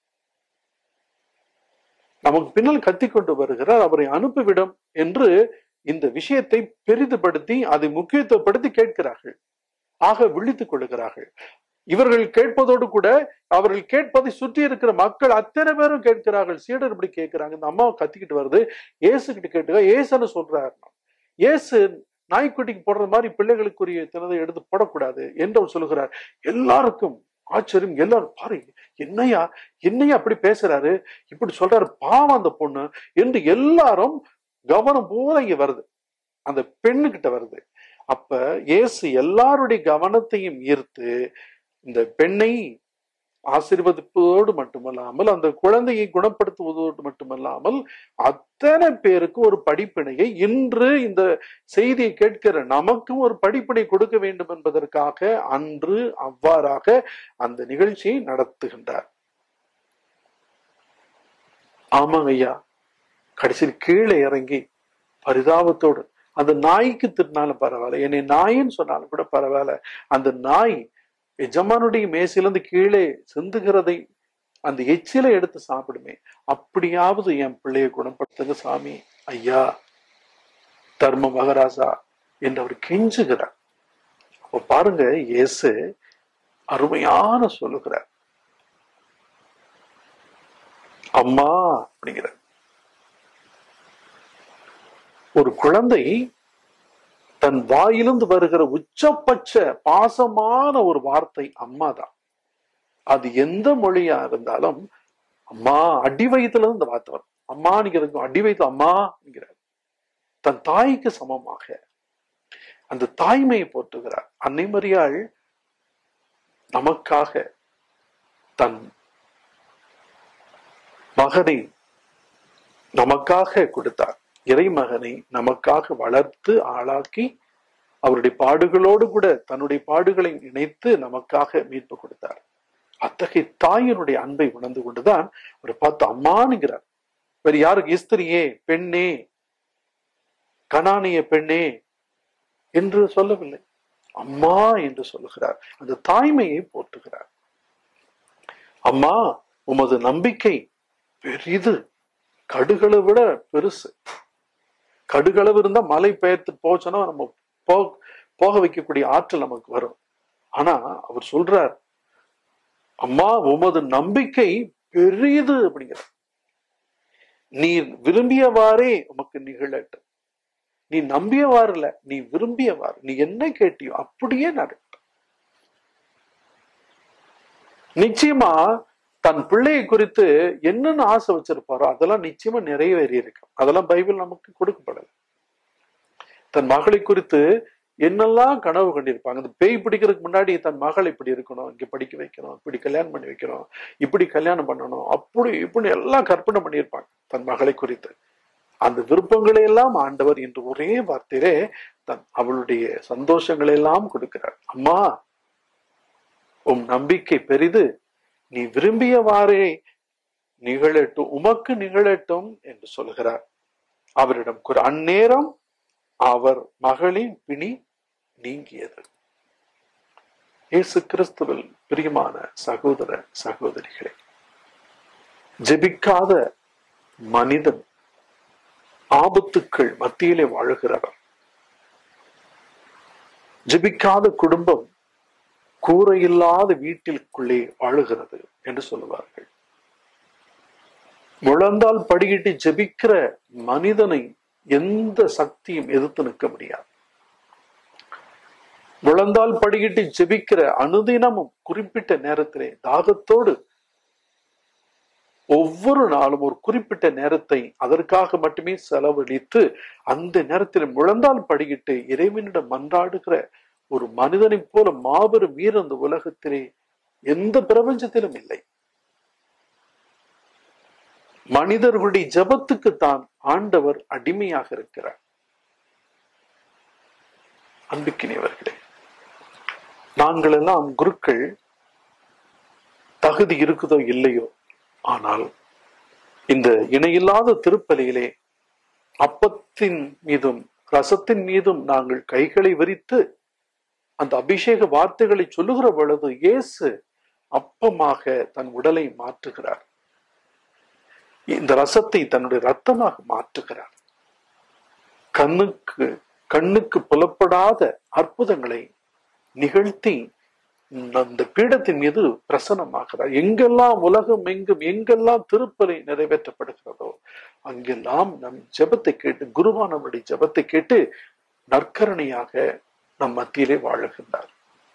நமக்கு பின்னால் கத்திக்கொண்டு வருகிறார் அவரை அனுப்பிவிடும் என்று இந்த விஷயத்தை பெரிதுபடுத்தி அதை முக்கியத்துவப்படுத்தி கேட்கிறார்கள் ஆக விழித்துக் கொள்ளுகிறார்கள் இவர்கள் கேட்பதோடு கூட அவர்கள் கேட்பதை சுற்றி இருக்கிற மக்கள் அத்தனை பேரும் கேட்கிறார்கள் சீடர் இப்படி கேட்கிறாங்க இந்த அம்மாவை கத்திக்கிட்டு வருது ஏசு கிட்ட கேட்டுக்க ஏசுன்னு சொல்றாரு ஏசு நாய்க்குட்டிக்கு போடுற மாதிரி பிள்ளைகளுக்குரிய தினதை எடுத்து போடக்கூடாது என்று அவர் சொல்லுகிறார் எல்லாருக்கும் ஆச்சரியம் எல்லாரும் பாரு என்னையா என்னையா அப்படி பேசுறாரு இப்படி சொல்றாரு பாவம் அந்த பொண்ணு என்று எல்லாரும் கவனம் பூரா இங்க வருது அந்த பெண்ணுகிட்ட வருது அப்ப இயேசு எல்லாருடைய கவனத்தையும் ஈர்த்து இந்த பெண்ணை ஆசீர்வதிப்பதோடு மட்டுமல்லாமல் அந்த குழந்தையை குணப்படுத்துவதோடு மட்டுமல்லாமல் அத்தனை பேருக்கு ஒரு படிப்பினையை இன்று இந்த செய்தியை கேட்கிற நமக்கும் ஒரு படிப்பினை கொடுக்க வேண்டும் என்பதற்காக அன்று அவ்வாறாக அந்த நிகழ்ச்சியை நடத்துகின்றார் ஆமாங்க ஐயா கடைசியில் கீழே இறங்கி பரிதாபத்தோடு அந்த நாய்க்கு திட்டினாலும் பரவாயில்ல என்னை நாயின்னு சொன்னாலும் கூட பரவாயில்ல அந்த நாய் எஜமானுடைய மேசிலிருந்து கீழே சிந்துகிறதை அந்த எச்சிலை எடுத்து சாப்பிடுமே அப்படியாவது என் பிள்ளையை குணப்படுத்துங்க சாமி ஐயா தர்ம மகராசா என்று அவர் கெஞ்சுகிறார் அப்ப பாருங்க இயேசு அருமையான சொல்லுகிறார் அம்மா அப்படிங்கிறார் ஒரு குழந்தை தன் வாயிலிருந்து வருகிற உச்சபட்ச பாசமான ஒரு வார்த்தை அம்மா தான் அது எந்த மொழியா இருந்தாலும் அம்மா அடி வயிற்றுல இருந்து இந்த வார்த்தை வரும் அம்மா நீங்க அடி வயிற்று அம்மா என்கிறார் தன் தாய்க்கு சமமாக அந்த தாய்மையை போற்றுகிறார் அன்னை மரியாள் நமக்காக தன் மகனை நமக்காக கொடுத்தார் இறைமகனை நமக்காக வளர்த்து ஆளாக்கி அவருடைய பாடுகளோடு கூட தன்னுடைய பாடுகளை இணைத்து நமக்காக மீட்பு கொடுத்தார் அத்தகைய தாயினுடைய அன்பை உணர்ந்து கொண்டுதான் அவர் பார்த்து அம்மானுங்கிறார் வேறு யாருக்கு இஸ்திரியே பெண்ணே கனானிய பெண்ணே என்று சொல்லவில்லை அம்மா என்று சொல்லுகிறார் அந்த தாய்மையை போற்றுகிறார் அம்மா உமது நம்பிக்கை பெரிது கடுகளை விட பெருசு கடுகளவு இருந்தா மலை பெயர்த்து போச்சோன்னா நம்ம போ போக வைக்கக்கூடிய ஆற்றல் நமக்கு வரும் ஆனா அவர் சொல்றார் அம்மா உமது நம்பிக்கை பெரியது அப்படிங்கிற நீ விரும்பியவாறே உமக்கு நிகழட்டும் நீ நம்பியவாறு இல்ல நீ விரும்பியவாறு நீ என்ன கேட்டியோ அப்படியே நடக்கும் நிச்சயமா தன் பிள்ளையை குறித்து என்னென்ன ஆசை வச்சிருப்பாரோ அதெல்லாம் நிச்சயமா நிறைவேறி இருக்கும் அதெல்லாம் பைபிள் நமக்கு கொடுக்கப்படல தன் மகளை குறித்து என்னெல்லாம் கனவு கண்டிருப்பாங்க அந்த பேய் பிடிக்கிறதுக்கு முன்னாடி தன் மகள் இப்படி இருக்கணும் இங்க படிக்க வைக்கணும் இப்படி கல்யாணம் பண்ணி வைக்கணும் இப்படி கல்யாணம் பண்ணணும் அப்படி இப்படி எல்லாம் கற்பனை பண்ணியிருப்பாங்க தன் மகளை குறித்து அந்த விருப்பங்களை எல்லாம் ஆண்டவர் என்று ஒரே வார்த்தையிலே தன் அவளுடைய சந்தோஷங்களை எல்லாம் கொடுக்கிறார் அம்மா உம் நம்பிக்கை பெரிது நீ விரும்பியவாறே நிகழட்டும் உமக்கு நிகழட்டும் என்று சொல்கிறார் அவரிடம் கூற அந்நேரம் அவர் மகளின் பிணி நீங்கியது இயேசு கிறிஸ்துவில் பிரியமான சகோதர சகோதரிகளே ஜெபிக்காத மனிதன் ஆபத்துக்கள் மத்தியிலே வாழுகிறவர் ஜெபிக்காத குடும்பம் கூரையில்லாத வீட்டிற்குள்ளே வாழுகிறது என்று சொல்லுவார்கள் முழந்தால் படியிட்டு ஜெபிக்கிற மனிதனை எந்த சக்தியும் எதிர்த்து நிற்க முடியாது முழந்தால் படியிட்டு ஜெபிக்கிற அனுதினமும் குறிப்பிட்ட நேரத்திலே தாகத்தோடு ஒவ்வொரு நாளும் ஒரு குறிப்பிட்ட நேரத்தை அதற்காக மட்டுமே செலவழித்து அந்த நேரத்தில் முழந்தால் படியிட்டு இறைவனிடம் மன்றாடுகிற ஒரு மனிதனைப் போல மாபெரும் வீரர் இந்த உலகத்திலே எந்த பிரபஞ்சத்திலும் இல்லை மனிதர்களுடைய ஜபத்துக்கு தான் ஆண்டவர் அடிமையாக இருக்கிறார் அன்புக்கினியவர்களே நாங்கள் எல்லாம் குருக்கள் தகுதி இருக்குதோ இல்லையோ ஆனால் இந்த இணையில்லாத திருப்பலியிலே அப்பத்தின் மீதும் ரசத்தின் மீதும் நாங்கள் கைகளை விரித்து அந்த அபிஷேக வார்த்தைகளை சொல்லுகிற பொழுது இயேசு அப்பமாக தன் உடலை மாற்றுகிறார் இந்த ரசத்தை தன்னுடைய ரத்தமாக மாற்றுகிறார் கண்ணுக்கு கண்ணுக்கு புலப்படாத அற்புதங்களை நிகழ்த்தி அந்த பீடத்தின் மீது பிரசனமாகிறார் எங்கெல்லாம் உலகம் எங்கும் எங்கெல்லாம் திருப்பலி நிறைவேற்றப்படுகிறதோ அங்கெல்லாம் நம் ஜெபத்தை கேட்டு குருவானவருடைய ஜெபத்தை கேட்டு நற்கரணையாக நம் மத்தியிலே வாழுகின்றார்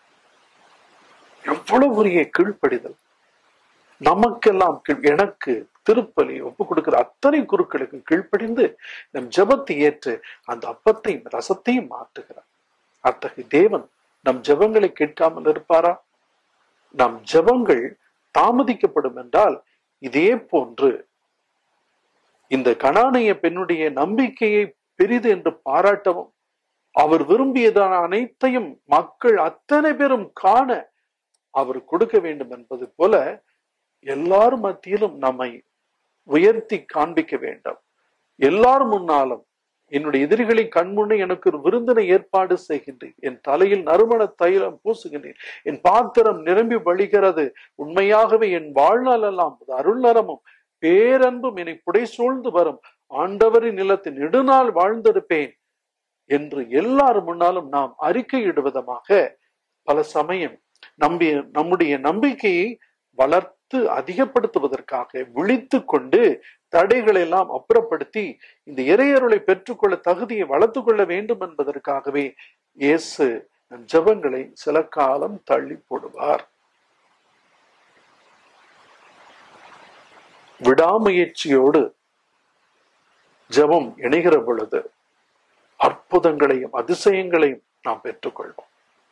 எவ்வளவு பெரிய கீழ்ப்படிதல் நமக்கெல்லாம் கீழ்- எனக்கு திருப்பலி ஒப்பு கொடுக்கிற அத்தனை குருக்களுக்கு கீழ்ப்படிந்து நம் ஜெபத்தை ஏற்று அந்த அப்பத்தையும் ரசத்தையும் மாற்றுகிறார் அத்தகைய தேவன் நம் ஜெபங்களை கேட்காமல் இருப்பாரா நம் ஜெபங்கள் தாமதிக்கப்படும் என்றால் இதே போன்று இந்த கனானைய பெண்ணுடைய நம்பிக்கையை பெரிது என்று பாராட்டவும் அவர் விரும்பியதான அனைத்தையும் மக்கள் அத்தனை பேரும் காண அவர் கொடுக்க வேண்டும் என்பது போல எல்லார் மத்தியிலும் நம்மை உயர்த்தி காண்பிக்க வேண்டும் எல்லார் முன்னாலும் என்னுடைய எதிரிகளை கண்முன்னே எனக்கு ஒரு விருந்தினை ஏற்பாடு செய்கின்றேன் என் தலையில் நறுமண தைலம் பூசுகின்றேன் என் பாத்திரம் நிரம்பி வழிகிறது உண்மையாகவே என் வாழ்நாள் எல்லாம் அருள் நரமும் பேரன்பும் என்னை புடை சூழ்ந்து வரும் ஆண்டவரின் நிலத்தில் நெடுநாள் வாழ்ந்திருப்பேன் என்று எல்லார் முன்னாலும் நாம் அறிக்கையிடுவதமாக பல சமயம் நம்பிய நம்முடைய நம்பிக்கையை வளர்த்து அதிகப்படுத்துவதற்காக விழித்து கொண்டு தடைகளை எல்லாம் அப்புறப்படுத்தி இந்த இறையருளை பெற்றுக்கொள்ள தகுதியை வளர்த்துக் கொள்ள வேண்டும் என்பதற்காகவே இயேசு நம் ஜெபங்களை சில காலம் தள்ளி போடுவார் விடாமுயற்சியோடு ஜெபம் இணைகிற பொழுது அற்புதங்களையும் அதிசயங்களையும் நாம் பெற்றுக்கொள்வோம்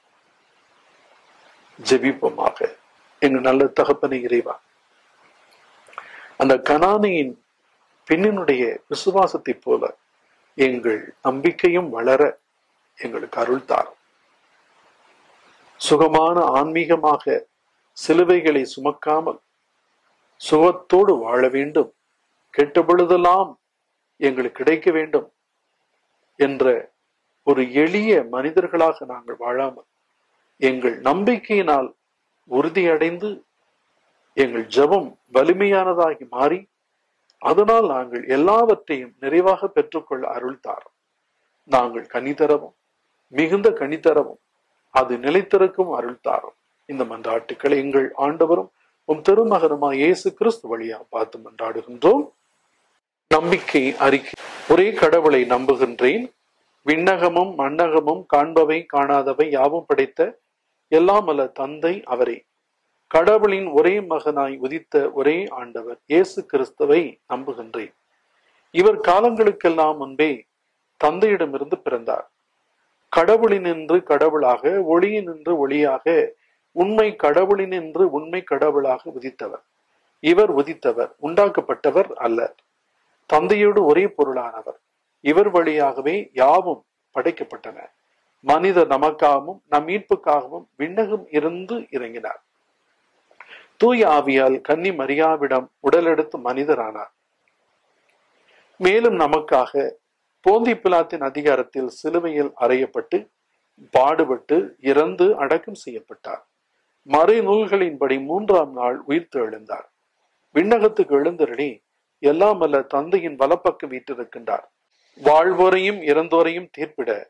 ஜெபிப்போமாக எங்க நல்ல தகப்பனை இறைவா அந்த கனானியின் பெண்ணினுடைய விசுவாசத்தைப் போல எங்கள் நம்பிக்கையும் வளர எங்களுக்கு அருள் தாரும் சுகமான ஆன்மீகமாக சிலுவைகளை சுமக்காமல் சுகத்தோடு வாழ வேண்டும் கெட்ட பொழுதெல்லாம் எங்களுக்கு கிடைக்க வேண்டும் என்ற ஒரு எளிய மனிதர்களாக நாங்கள் வாழாமல் எங்கள் நம்பிக்கையினால் உறுதியடைந்து எங்கள் ஜெபம் வலிமையானதாகி மாறி அதனால் நாங்கள் எல்லாவற்றையும் நிறைவாக பெற்றுக்கொள்ள அருள் தாரும் நாங்கள் கனி தரவும் மிகுந்த கனி தரவும் அது நிலைத்திருக்கும் அருள் தாரும் இந்த மன்றாட்டுக்களை எங்கள் ஆண்டவரும் உம் திருமகனுமா இயேசு கிறிஸ்து வழியா பார்த்து மன்றாடுகின்றோம் நம்பிக்கை அறிக்கை ஒரே கடவுளை நம்புகின்றேன் விண்ணகமும் மண்ணகமும் காண்பவை காணாதவை யாவும் படைத்த எல்லாம் அல்ல தந்தை அவரே கடவுளின் ஒரே மகனாய் உதித்த ஒரே ஆண்டவர் இயேசு கிறிஸ்துவை நம்புகின்றேன் இவர் காலங்களுக்கெல்லாம் முன்பே தந்தையிடமிருந்து பிறந்தார் கடவுளினின்று கடவுளாக ஒளியினின்று ஒளியாக உண்மை கடவுளினின்று உண்மை கடவுளாக உதித்தவர் இவர் உதித்தவர் உண்டாக்கப்பட்டவர் அல்ல தந்தையோடு ஒரே பொருளானவர் இவர் வழியாகவே யாவும் படைக்கப்பட்டன மனிதர் நமக்காகவும் நம் மீட்புக்காகவும் விண்ணகம் இருந்து இறங்கினார் தூய ஆவியால் கன்னி மரியாவிடம் உடலெடுத்து மனிதரானார் மேலும் நமக்காக போந்தி பிலாத்தின் அதிகாரத்தில் சிலுவையில் அறையப்பட்டு பாடுபட்டு இறந்து அடக்கம் செய்யப்பட்டார் மறை நூல்களின்படி மூன்றாம் நாள் உயிர்த்து எழுந்தார் விண்ணகத்துக்கு எழுந்தருளி எல்லாம் அல்ல தந்தையின் வலப்பக்க வீட்டிருக்கின்றார் வாழ்வோரையும் இறந்தோரையும் தீர்ப்பிட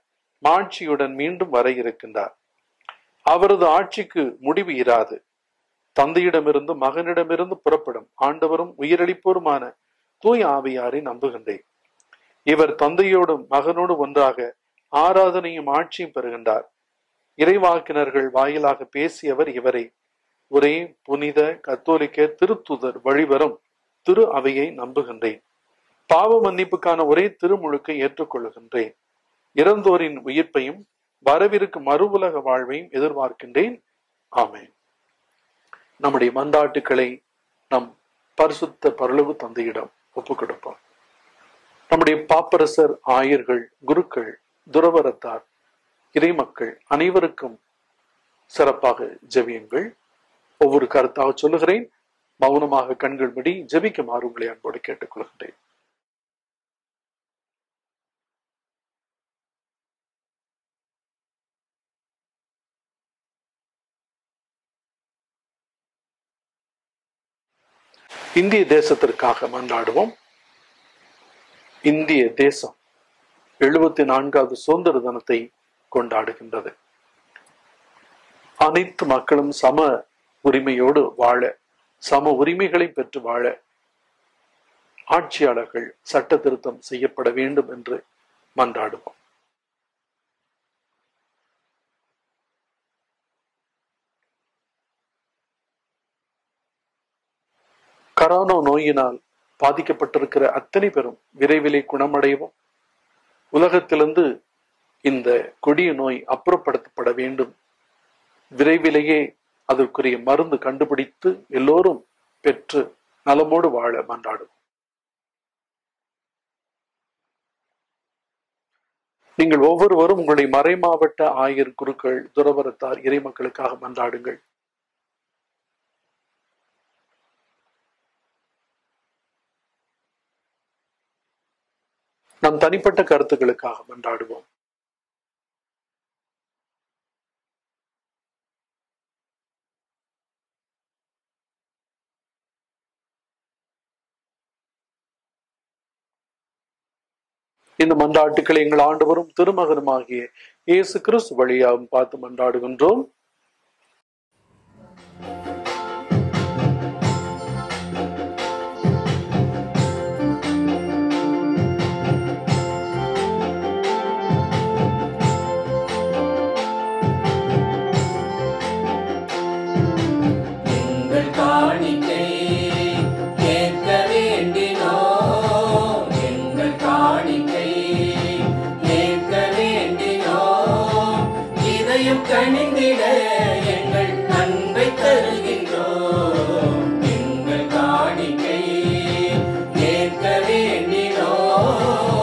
மாட்சியுடன் மீண்டும் வர இருக்கின்றார் அவரது ஆட்சிக்கு முடிவு இராது தந்தையிடமிருந்து மகனிடமிருந்து புறப்படும் ஆண்டவரும் உயிரளிப்போருமான தூய் ஆவியாரை நம்புகின்றேன் இவர் தந்தையோடும் மகனோடும் ஒன்றாக ஆராதனையும் ஆட்சியும் பெறுகின்றார் இறைவாக்கினர்கள் வாயிலாக பேசியவர் இவரை ஒரே புனித கத்தோலிக்க திருத்துதர் வழிவரும் திரு அவையை நம்புகின்றேன் பாவ மன்னிப்புக்கான ஒரே திருமுழுக்கை ஏற்றுக்கொள்கின்றேன் இறந்தோரின் உயிர்ப்பையும் வரவிருக்கு மறு உலக வாழ்வையும் எதிர்பார்க்கின்றேன் ஆமேன் நம்முடைய மந்தாட்டுக்களை நம் பரிசுத்த பரலவு தந்தையிடம் ஒப்புக் கொடுப்போம் நம்முடைய பாப்பரசர் ஆயர்கள் குருக்கள் துறவரத்தார் இறைமக்கள் அனைவருக்கும் சிறப்பாக ஜெபியுங்கள் ஒவ்வொரு கருத்தாக சொல்லுகிறேன் மௌனமாக கண்கள் முடி ஜெபிக்குமாறு உங்களை அன்போடு கேட்டுக்கொள்கின்றேன் இந்திய தேசத்திற்காக மன்றாடுவோம் இந்திய தேசம் எழுபத்தி நான்காவது சுதந்திர தினத்தை கொண்டாடுகின்றது அனைத்து மக்களும் சம உரிமையோடு வாழ சம உரிமைகளை பெற்று வாழ ஆட்சியாளர்கள் சட்ட திருத்தம் செய்யப்பட வேண்டும் என்று மன்றாடுவோம் கரோனா நோயினால் பாதிக்கப்பட்டிருக்கிற அத்தனை பேரும் விரைவிலே குணமடையவும் உலகத்திலிருந்து இந்த கொடிய நோய் அப்புறப்படுத்தப்பட வேண்டும் விரைவிலேயே அதற்குரிய மருந்து கண்டுபிடித்து எல்லோரும் பெற்று நலமோடு வாழ மன்றாடும் நீங்கள் ஒவ்வொருவரும் உங்களுடைய மறைமாவட்ட ஆயர் குருக்கள் துறவரத்தார் இறைமக்களுக்காக மன்றாடுங்கள் நம் தனிப்பட்ட கருத்துக்களுக்காக மன்றாடுவோம் இந்த மன்றாட்டுக்களை எங்கள் ஆண்டவரும் திருமகனுமாகிய இயேசு கிறிஸ்து வழியாகவும் பார்த்து மன்றாடுகின்றோம் எங்கள் காணிக்கை கேட்க வேண்டினோம் எங்கள் காணிக்கை கேட்க வேண்டினோம் இதயம் கணிந்திட எங்கள் அன்பை தருகின்றோம் எங்கள் காணிக்கை கேட்க வேண்டினோம்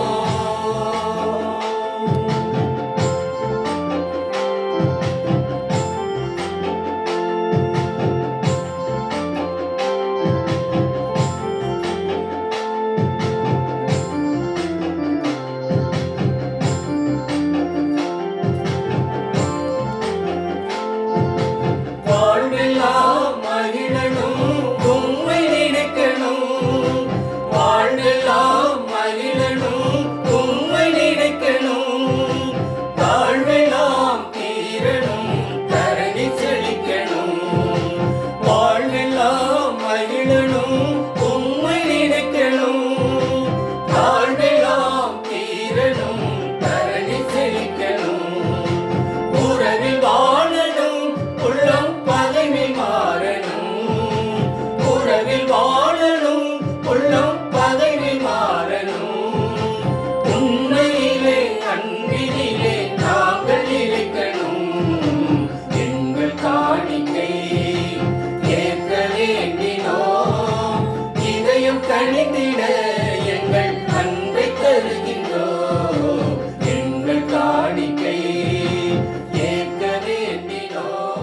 வாழ்வெல்லாம் மகிழணும் உம்மை நினைக்கணும் வாழ்வெல்லாம் மகிழணும் உம்மை நினைக்கணும் தாழ்வெல்லாம் தீரணும் தரணி செழிக்கணும் வாழ்வெல்லாம் மகிழணும் உம்மை நினைக்கணும் தாழ்வெல்லாம் தீரணும் தரணி செழிக்கணும் உறவில் வாழணும் உள்ளம் பகைமை மாறணும் உறவில் வாழணும் உள்ளம் பகைமை மாறணும் உண்மையிலே அன்பினிலே நாங்கள் இருக்கணும் எங்கள் காணிக்கை ஏற்க வேண்டினோம் இதயம் கணிந்திட எங்கள் அன்பை தருகின்றோம் எங்கள் காணிக்கை ஏற்க வேண்டினோம்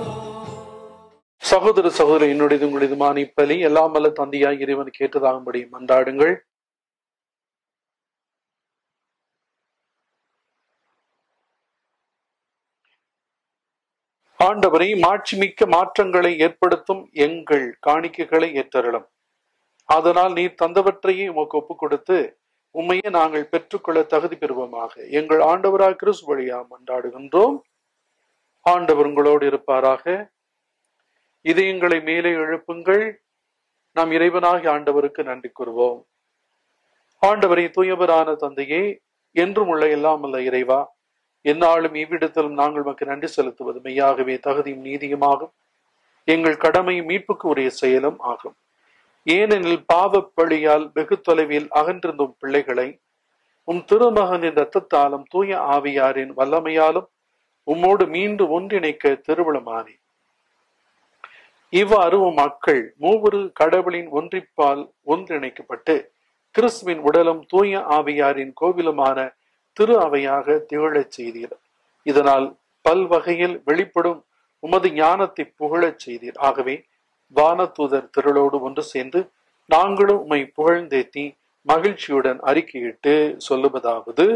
சகோதர சகோதரி என்னுடையது உங்களுடையதுமான இப்பலி எல்லாம் வல்ல தந்தையாய் இறைவன் கேட்டதாகும்படி மன்றாடுங்கள் ஆண்டவரை மாட்சிமிக்க மாற்றங்களை ஏற்படுத்தும் எங்கள் காணிக்கைகளை ஏற்றருளும் அதனால் நீர் தந்தவற்றையே உமக்கு ஒப்புக் கொடுத்து உண்மையை நாங்கள் பெற்றுக்கொள்ள தகுதி பெறுவோமாக எங்கள் ஆண்டவராக கிறிஸ்து வழியா மன்றாடுகின்றோம் ஆண்டவர் உங்களோடு இருப்பாராக இதயங்களை மேலே எழுப்புங்கள் நாம் இறைவனாகிய ஆண்டவருக்கு நன்றி கூறுவோம் ஆண்டவரை தூயவரான தந்தையே என்றும் உள்ள எல்லாம் அல்ல இறைவா எந்நாளும் இவ்விடத்திலும் நாங்கள் உமக்கு நன்றி செலுத்துவது மெய்யாகவே தகுதியும் நீதியுமாகும் எங்கள் கடமையும் மீட்புக்கு உரிய செயலும் ஆகும் ஏனெனில் பாவப் பழியால் வெகு தொலைவில் அகன்றிருந்தும் பிள்ளைகளை உம் திருமகனின் இரத்தத்தாலும் தூய ஆவியாரின் வல்லமையாலும் உம்மோடு மீண்டும் ஒன்றிணைக்க திருவிழமானி இவ்வாறு உம் மக்கள் மூவரு கடவுளின் ஒன்றிப்பால் ஒன்றிணைக்கப்பட்டு கிறிஸ்துவின் உடலும் தூய ஆவியாரின் கோவிலுமான திரு அவையாக திகழச் செய்தீர் இதனால் பல்வகையில் வெளிப்படும் உமது ஞானத்தை புகழச் செய்தீர் ஆகவே வானதூதர் திரளோடு ஒன்று சேர்ந்து நாங்களும் உம்மை புகழ்ந்தேத்தி மகிழ்ச்சியுடன் அறிக்கையிட்டு சொல்லுவதாவது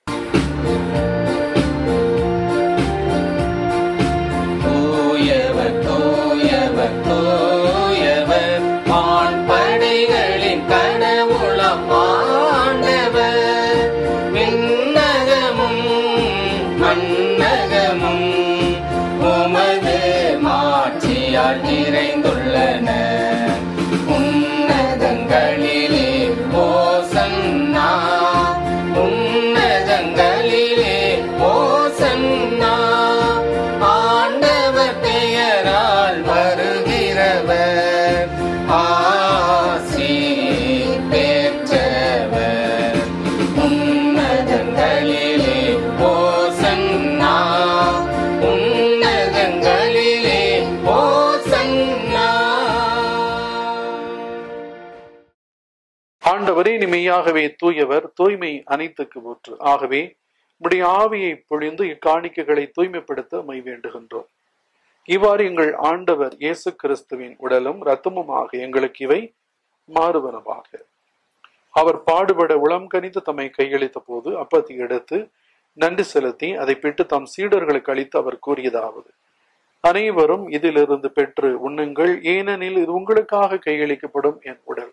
தூயவர் தூயவர் தூயவர் வான் படைகளின் கடவுளம் ஆண்டவர் விண்ணகமும் மன்னகமும் உமது மாட்சியால் நிறைந்துள்ளன உன்னதங்களிலே ஓசன்னா உன்னதங்களிலே ஓசன்னா ஆண்டவர் பெயரால் வருகிறவர் ஆசி பெற்றவர் உன்னதங்களிலே ஓசன்னா உன்னதங்களிலே ஓசன்னா ஆண்டவரே நீ மெய்யாகவே தூயவர் தூய்மை அனைத்துக்கு ஊற்று ஆகவே உடைய ஆவியை பொழிந்து இக்காணிக்கைகளை தூய்மைப்படுத்த மை வேண்டுகின்றோம் இவ்வாறு எங்கள் ஆண்டவர் இயேசு கிறிஸ்துவின் உடலும் இரத்தமுமாக எங்களுக்கு இவை மாறுவனவாக அவர் பாடுபட உளம் கனிந்து தம்மை கையளித்த போது அப்பத்தை எடுத்து நன்றி செலுத்தி அதை பெற்று தம் சீடர்களுக்கு அளித்து அவர் கூறியதாவது அனைவரும் இதிலிருந்து பெற்று உண்ணுங்கள் ஏனெனில் இது உங்களுக்காக கையளிக்கப்படும் என் உடல்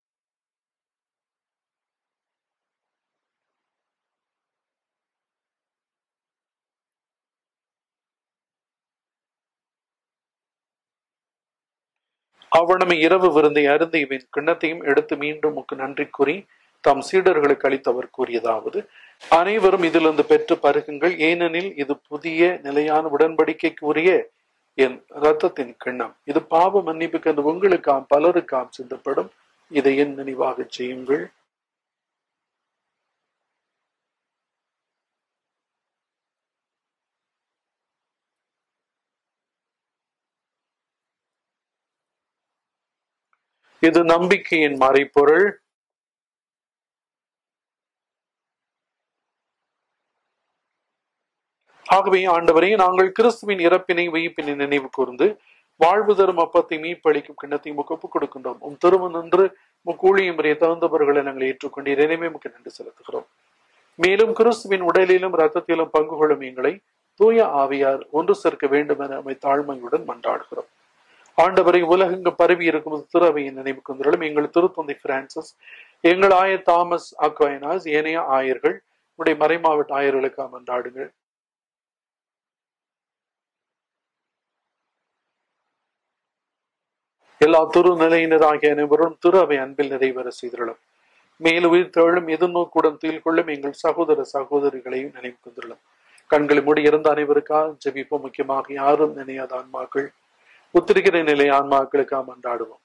அவ்வளமே இரவு விருந்தை அருந்தி இவன் கிண்ணத்தையும் எடுத்து மீண்டும் உமக்கு நன்றி கூறி தம் சீடர்களுக்கு அளித்தவர் கூறியதாவது அனைவரும் இதிலிருந்து பெற்று பருகுங்கள் ஏனெனில் இது புதிய நிலையான உடன்படிக்கைக்கு உரிய என் இரத்தத்தின் கிண்ணம் இது பாவ மன்னிப்புக்கு என்று உங்களுக்காம் பலருக்காம் சிந்தப்படும் இதை என் நினைவாக செய்யுங்கள் இது நம்பிக்கையின் மறைப்பொருள் ஆகவே ஆண்டவரே நாங்கள் கிறிஸ்துவின் இறப்பினை உயிர்ப்பினை நினைவு கூர்ந்து வாழ்வு தரும் அப்பத்தை மீட்பளிக்கும் கிண்ணத்தை உமக்கு ஒப்புக் கொடுக்கின்றோம் உம் திருமண் நின்று முக்கூழியும் முறையை தகுந்தவர்களை நாங்கள் ஏற்றுக்கொண்டு இறைமே முக்கு நன்றி செலுத்துகிறோம் மேலும் கிறிஸ்துவின் உடலிலும் இரத்தத்திலும் பங்கு கொள்ளும் எங்களை தூய ஆவியார் ஒன்று சேர்க்க வேண்டும் என அமை தாழ்மையுடன் மன்றாடுகிறோம் ஆண்டவரை உலகெங்கு பரவி இருக்கும் திருவையின் நினைவு கொண்டுள்ள எங்கள் திருத்தந்தை பிரான்சிஸ் எங்கள் ஆயர் தாமஸ் அக்வைனாஸ் ஏனைய ஆயர்கள் உடைய மறைமாவட்ட ஆயர்களுக்காக மன்றாடுங்கள் எல்லா துரு நிலையினராகிய அனைவரும் திரு அவை அன்பில் நிறைவேற செய்துள்ளோம் மேல் உயிர் தழும் எதிர்நோக்குடன் துயில் கொள்ளும் எங்கள் சகோதர சகோதரிகளையும் நினைவு கொண்டுள்ளோம் கண்களை மூடி இறந்த அனைவருக்காக ஜெபிப்போம் முக்கியமாக யாரும் நினையாத ஆன்மாக்கள் உத்திரிக்கிற நிலை ஆன்மாக்களுக்காக மன்றாடுவோம்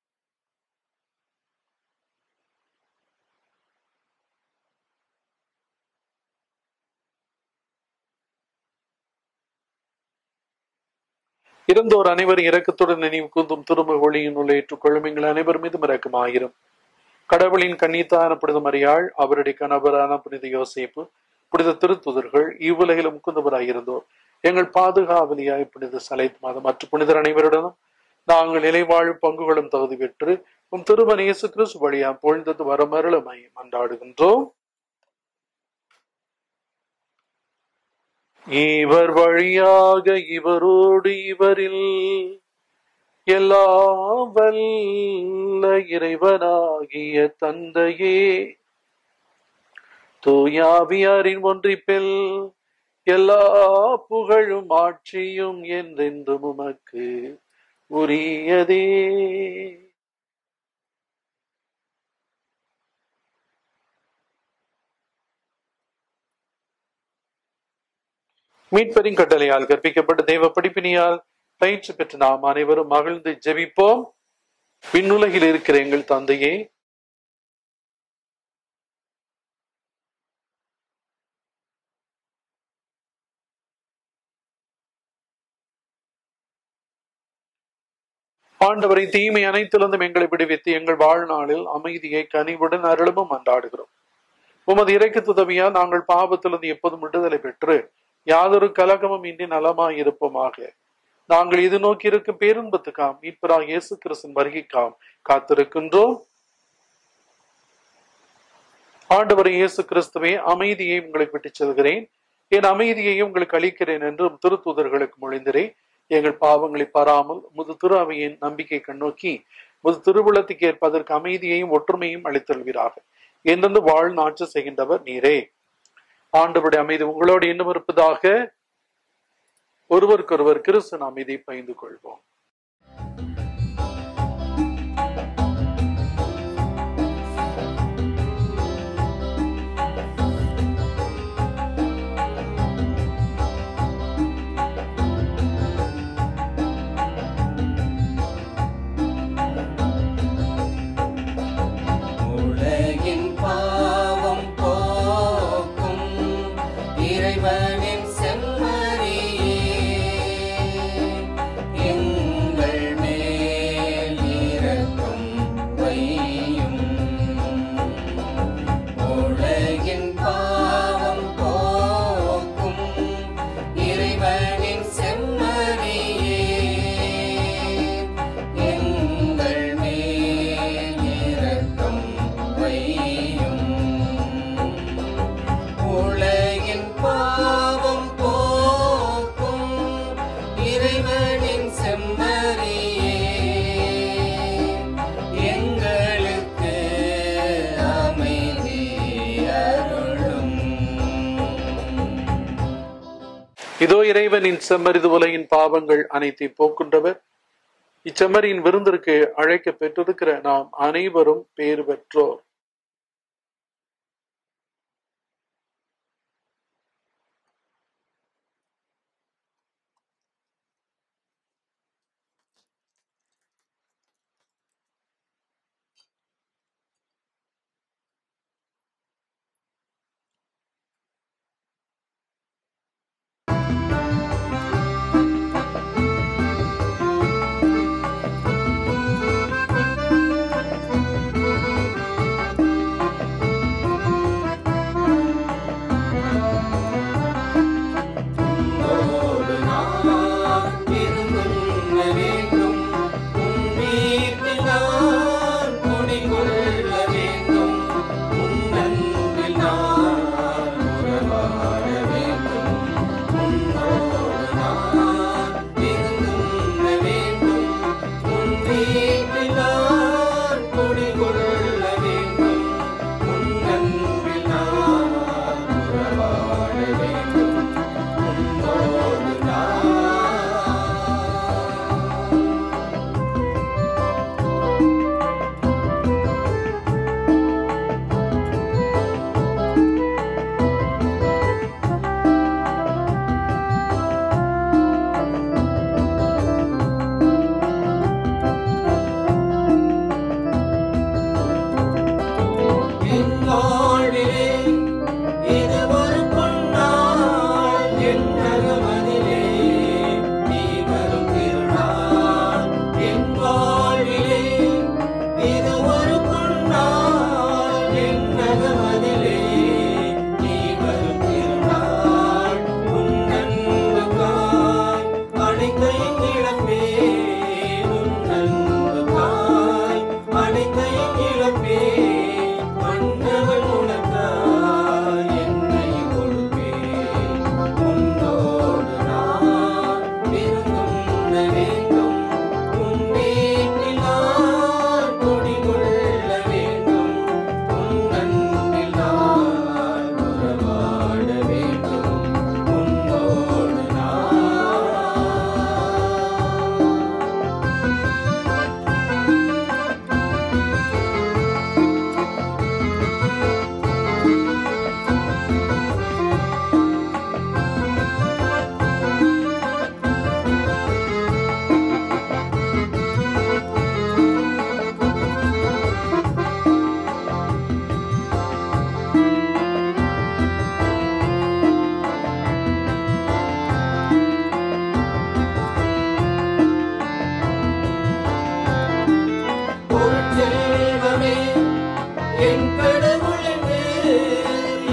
இறந்தோர் அனைவரும் இரக்கத்துடன் நினைவு கூந்தும் திரும்ப ஒளியின் உள்ள ஏற்றுக்கொள்ளும் எங்கள் அனைவர் மீதும் இரக்கமாயிரும் கடவுளின் கண்ணீத்தான மரியாள் அவருடைய கணவரான புனித யோசேப்பு புனித திருத்துதர்கள் இவ்வுலகிலும் முக்குந்தவராயிருந்தோர் எங்கள் பாதுகாவலியாய் புனித சலைத் மாதம் மற்ற புனிதர் அனைவருடனும் நாங்கள் நிலைவாழும் பங்குகளும் தகுதி பெற்று உம் திருமண இயேசு கிறிஸ்து வழியா பொழுந்தது வரமருளமை மன்றாடுகின்றோம் இவர் வழியாக இவரோடு இவரில் எல்லாம் வல்ல இறைவனாகிய தந்தையே தூயாவியாரின் ஒன்றிப்பில் எல்லா புகழும் ஆட்சியும் என்றென்றும் உமக்கு உரியதே மீட்பரின் கட்டளையால் கற்பிக்கப்பட்ட தெய்வ படிப்பினியால் பயிற்சி பெற்ற நாம் அனைவரும் மகிழ்ந்து ஜெபிப்போம் விண்ணுலகில் இருக்கிற எங்கள் தந்தையே ஆண்டவரை தீமை அனைத்திலிருந்தும் எங்களை விடுவித்து எங்கள் வாழ்நாளில் அமைதியை கனிவுடன் அருளமும் அன்றாடுகிறோம் உமது இறைக்கு உதவியால் நாங்கள் பாவத்திலிருந்து எப்போதும் விடுதலை பெற்று யாதொரு கலகமும் இன்றி நலமாய் இருப்போமாக நாங்கள் இது நோக்கி இருக்கும் பேருன்பத்துக்காம் மீட்பராக இயேசு கிறிஸ்தன் வருகைக்காம் காத்திருக்கின்றோம் ஆண்டவரை இயேசு கிறிஸ்துவே அமைதியை உங்களுக்கு விட்டுச் செல்கிறேன் என் அமைதியை உங்களுக்கு அளிக்கிறேன் என்றும் திருத்தூதர்களுக்கு மொழிந்திரே எங்கள் பாவங்களை பாராமல் முது திரு அவையின் நம்பிக்கை கண்ணோக்கி முது திருவுளத்துக்கு ஏற்பதற்கு அமைதியையும் ஒற்றுமையும் அளித்தல்வீராக என்றென்று வாழ் நாட்சி செய்கின்றவர் நீரே ஆண்டவருடைய அமைதி உங்களோடு இன்னும் இருப்பதாக ஒருவருக்கொருவர் கிறிஸ்து அமைதியை பகிர்ந்து கொள்வோம் உலகின் பாவம் போக்கும் இறைவனின் செம்மறியே எங்கள் மேல் இரக்கம் வையும் உலகின் பாவம் போக்கும் இறைவனின் செம்மறியே எங்கள் மேல் இரக்கம் வையும் உலகின் பாவம் போக்கும் இறைவனின் செம்மறியே எங்களுக்கு அமைதி அருளும் இதோ இறைவனின் செம்மறிது உலகின் பாவங்கள் அனைத்தை போக்குண்டவர் இச்செம்மறியின் விருந்திற்கு அழைக்க பெற்றிருக்கிற நாம் அனைவரும் பேறு பெற்றோர்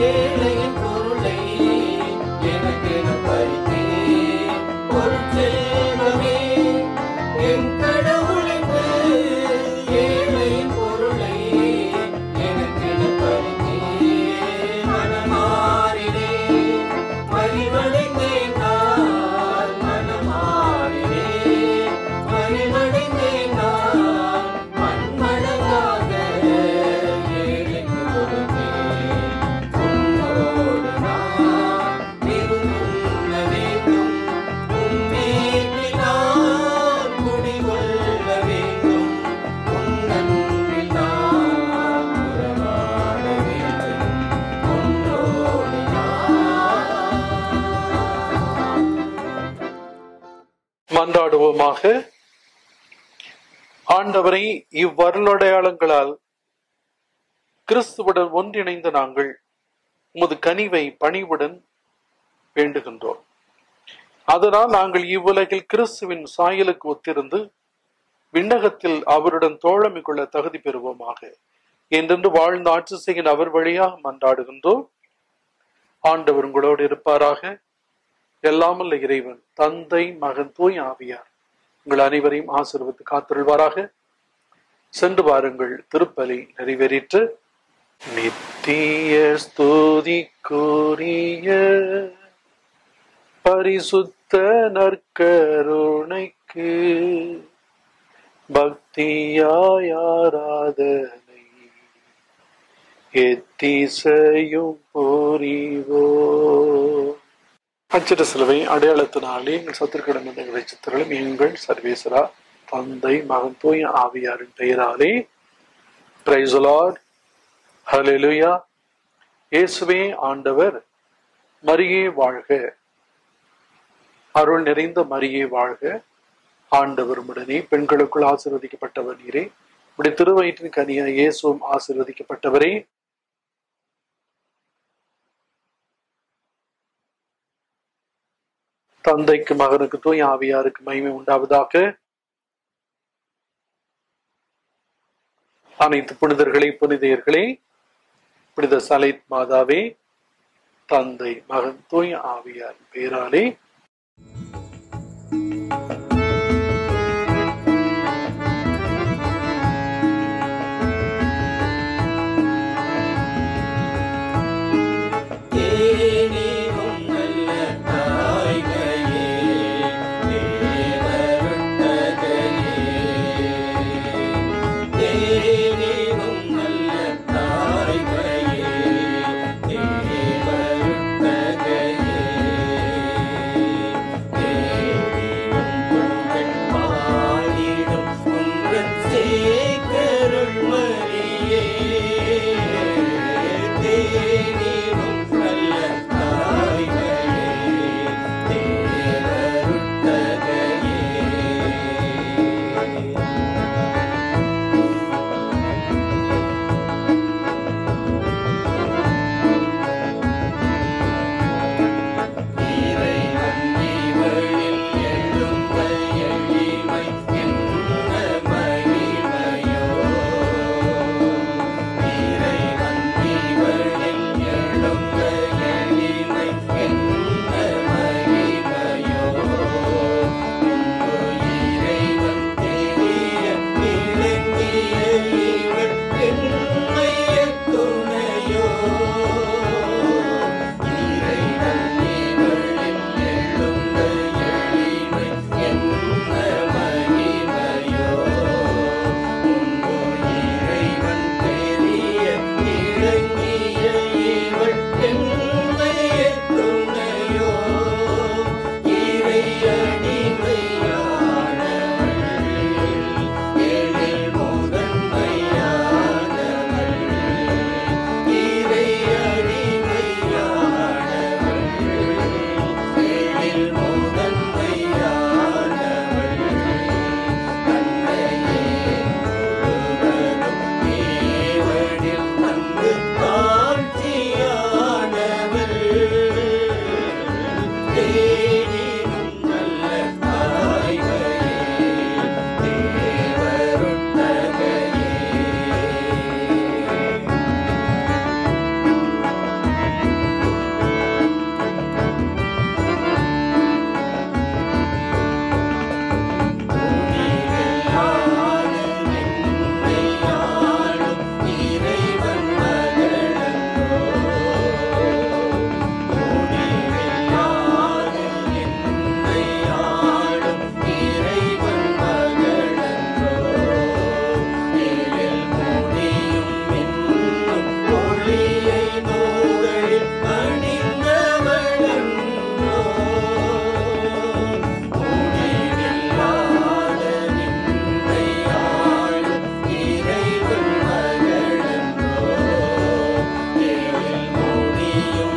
ஏழையின் பொருளை எனக்கென பறித்தேன் பொருட்செல்வமே என் கடவுளுக்கு ஏழையின் பொருளை எனக்கென பறித்தேன் மனமாறினேன் பரிவடைந்தேன் நான் மனமாறினேன் பரிவடைந்தேன் நான் மண்மணங்காக ஏழைக்கு கொடுத்தேன் உன்னோடு நான் இருந்துண்ண வேண்டும் உன்மேட்டில் நான் குடிகொள்ள வேண்டும் உன் அன்பில் நான் உறவாட வேண்டும் உன்னோடு நான் மன்றாடுவோமாக ஆண்டவரை இவ்வருளடையாளங்களால் கிறிஸ்துவுடன் ஒன்றிணைந்த நாங்கள் உமது கனிவை பணிவுடன் வேண்டுகின்றோம் அதனால் நாங்கள் இவ்வுலகில் கிறிஸ்துவின் சாயலுக்கு ஒத்திருந்து விண்ணகத்தில் அவருடன் தோழமை கொள்ள தகுதி பெறுவோமாக என்றென்று வாழ்ந்த ஆட்சி செய்கிற அவர் வழியாக மன்றாடுகின்றோம் ஆண்டவர் உங்களோடு இருப்பாராக எல்லாமல்ல இறைவன் தந்தை மகன் தூய் ஆவியார் உங்கள் அனைவரையும் ஆசீர்வதித்து காத்திருள்வாராக சென்று வாருங்கள் திருப்பலி நிறைவேறிற்று நித்திய ஸ்துதிக்குரிய பரிசுத்த நற்கருணைக்கு பக்தியாய் ஆராதனை எத்திசையும் புரிவோ அச்சிட்ட சிலுவை அடையாளத்தினாலே எங்கள் சத்துருக்கிடம் இருந்த எங்களை சித்திரங்களும் எங்கள் சர்வேஸ்வரா தந்தை மகன் தூய ஆவியாரின் பெயராலே பிரைஸ் லார்ட் ஹalleluya இயேசுவே ஆண்டவர் மரியே வாழ்க அருள் நிறைந்த மரியே வாழ்க ஆண்டவர் உடனே பெண்களுக்குள் ஆசீர்வதிக்கப்பட்டவர் நீரே உடைய திருவயிற்றின் கனியா இயேசுவும் ஆசீர்வதிக்கப்பட்டவரே தந்தைக்கு மகனுக்கு தூய் ஆவியாருக்கு மகிமை உண்டாவதாக அனைத்து புனிதர்களே புனிதையர்களே புனித சலைத் மாதாவே தந்தை மகன் தூய் ஆவியார் பேராலே தேனினும் நல்ல தாய்கையே தேவருட்டகையே தேனினும் நல்ல தாய்கையே தேவருட்டகையே நீயும்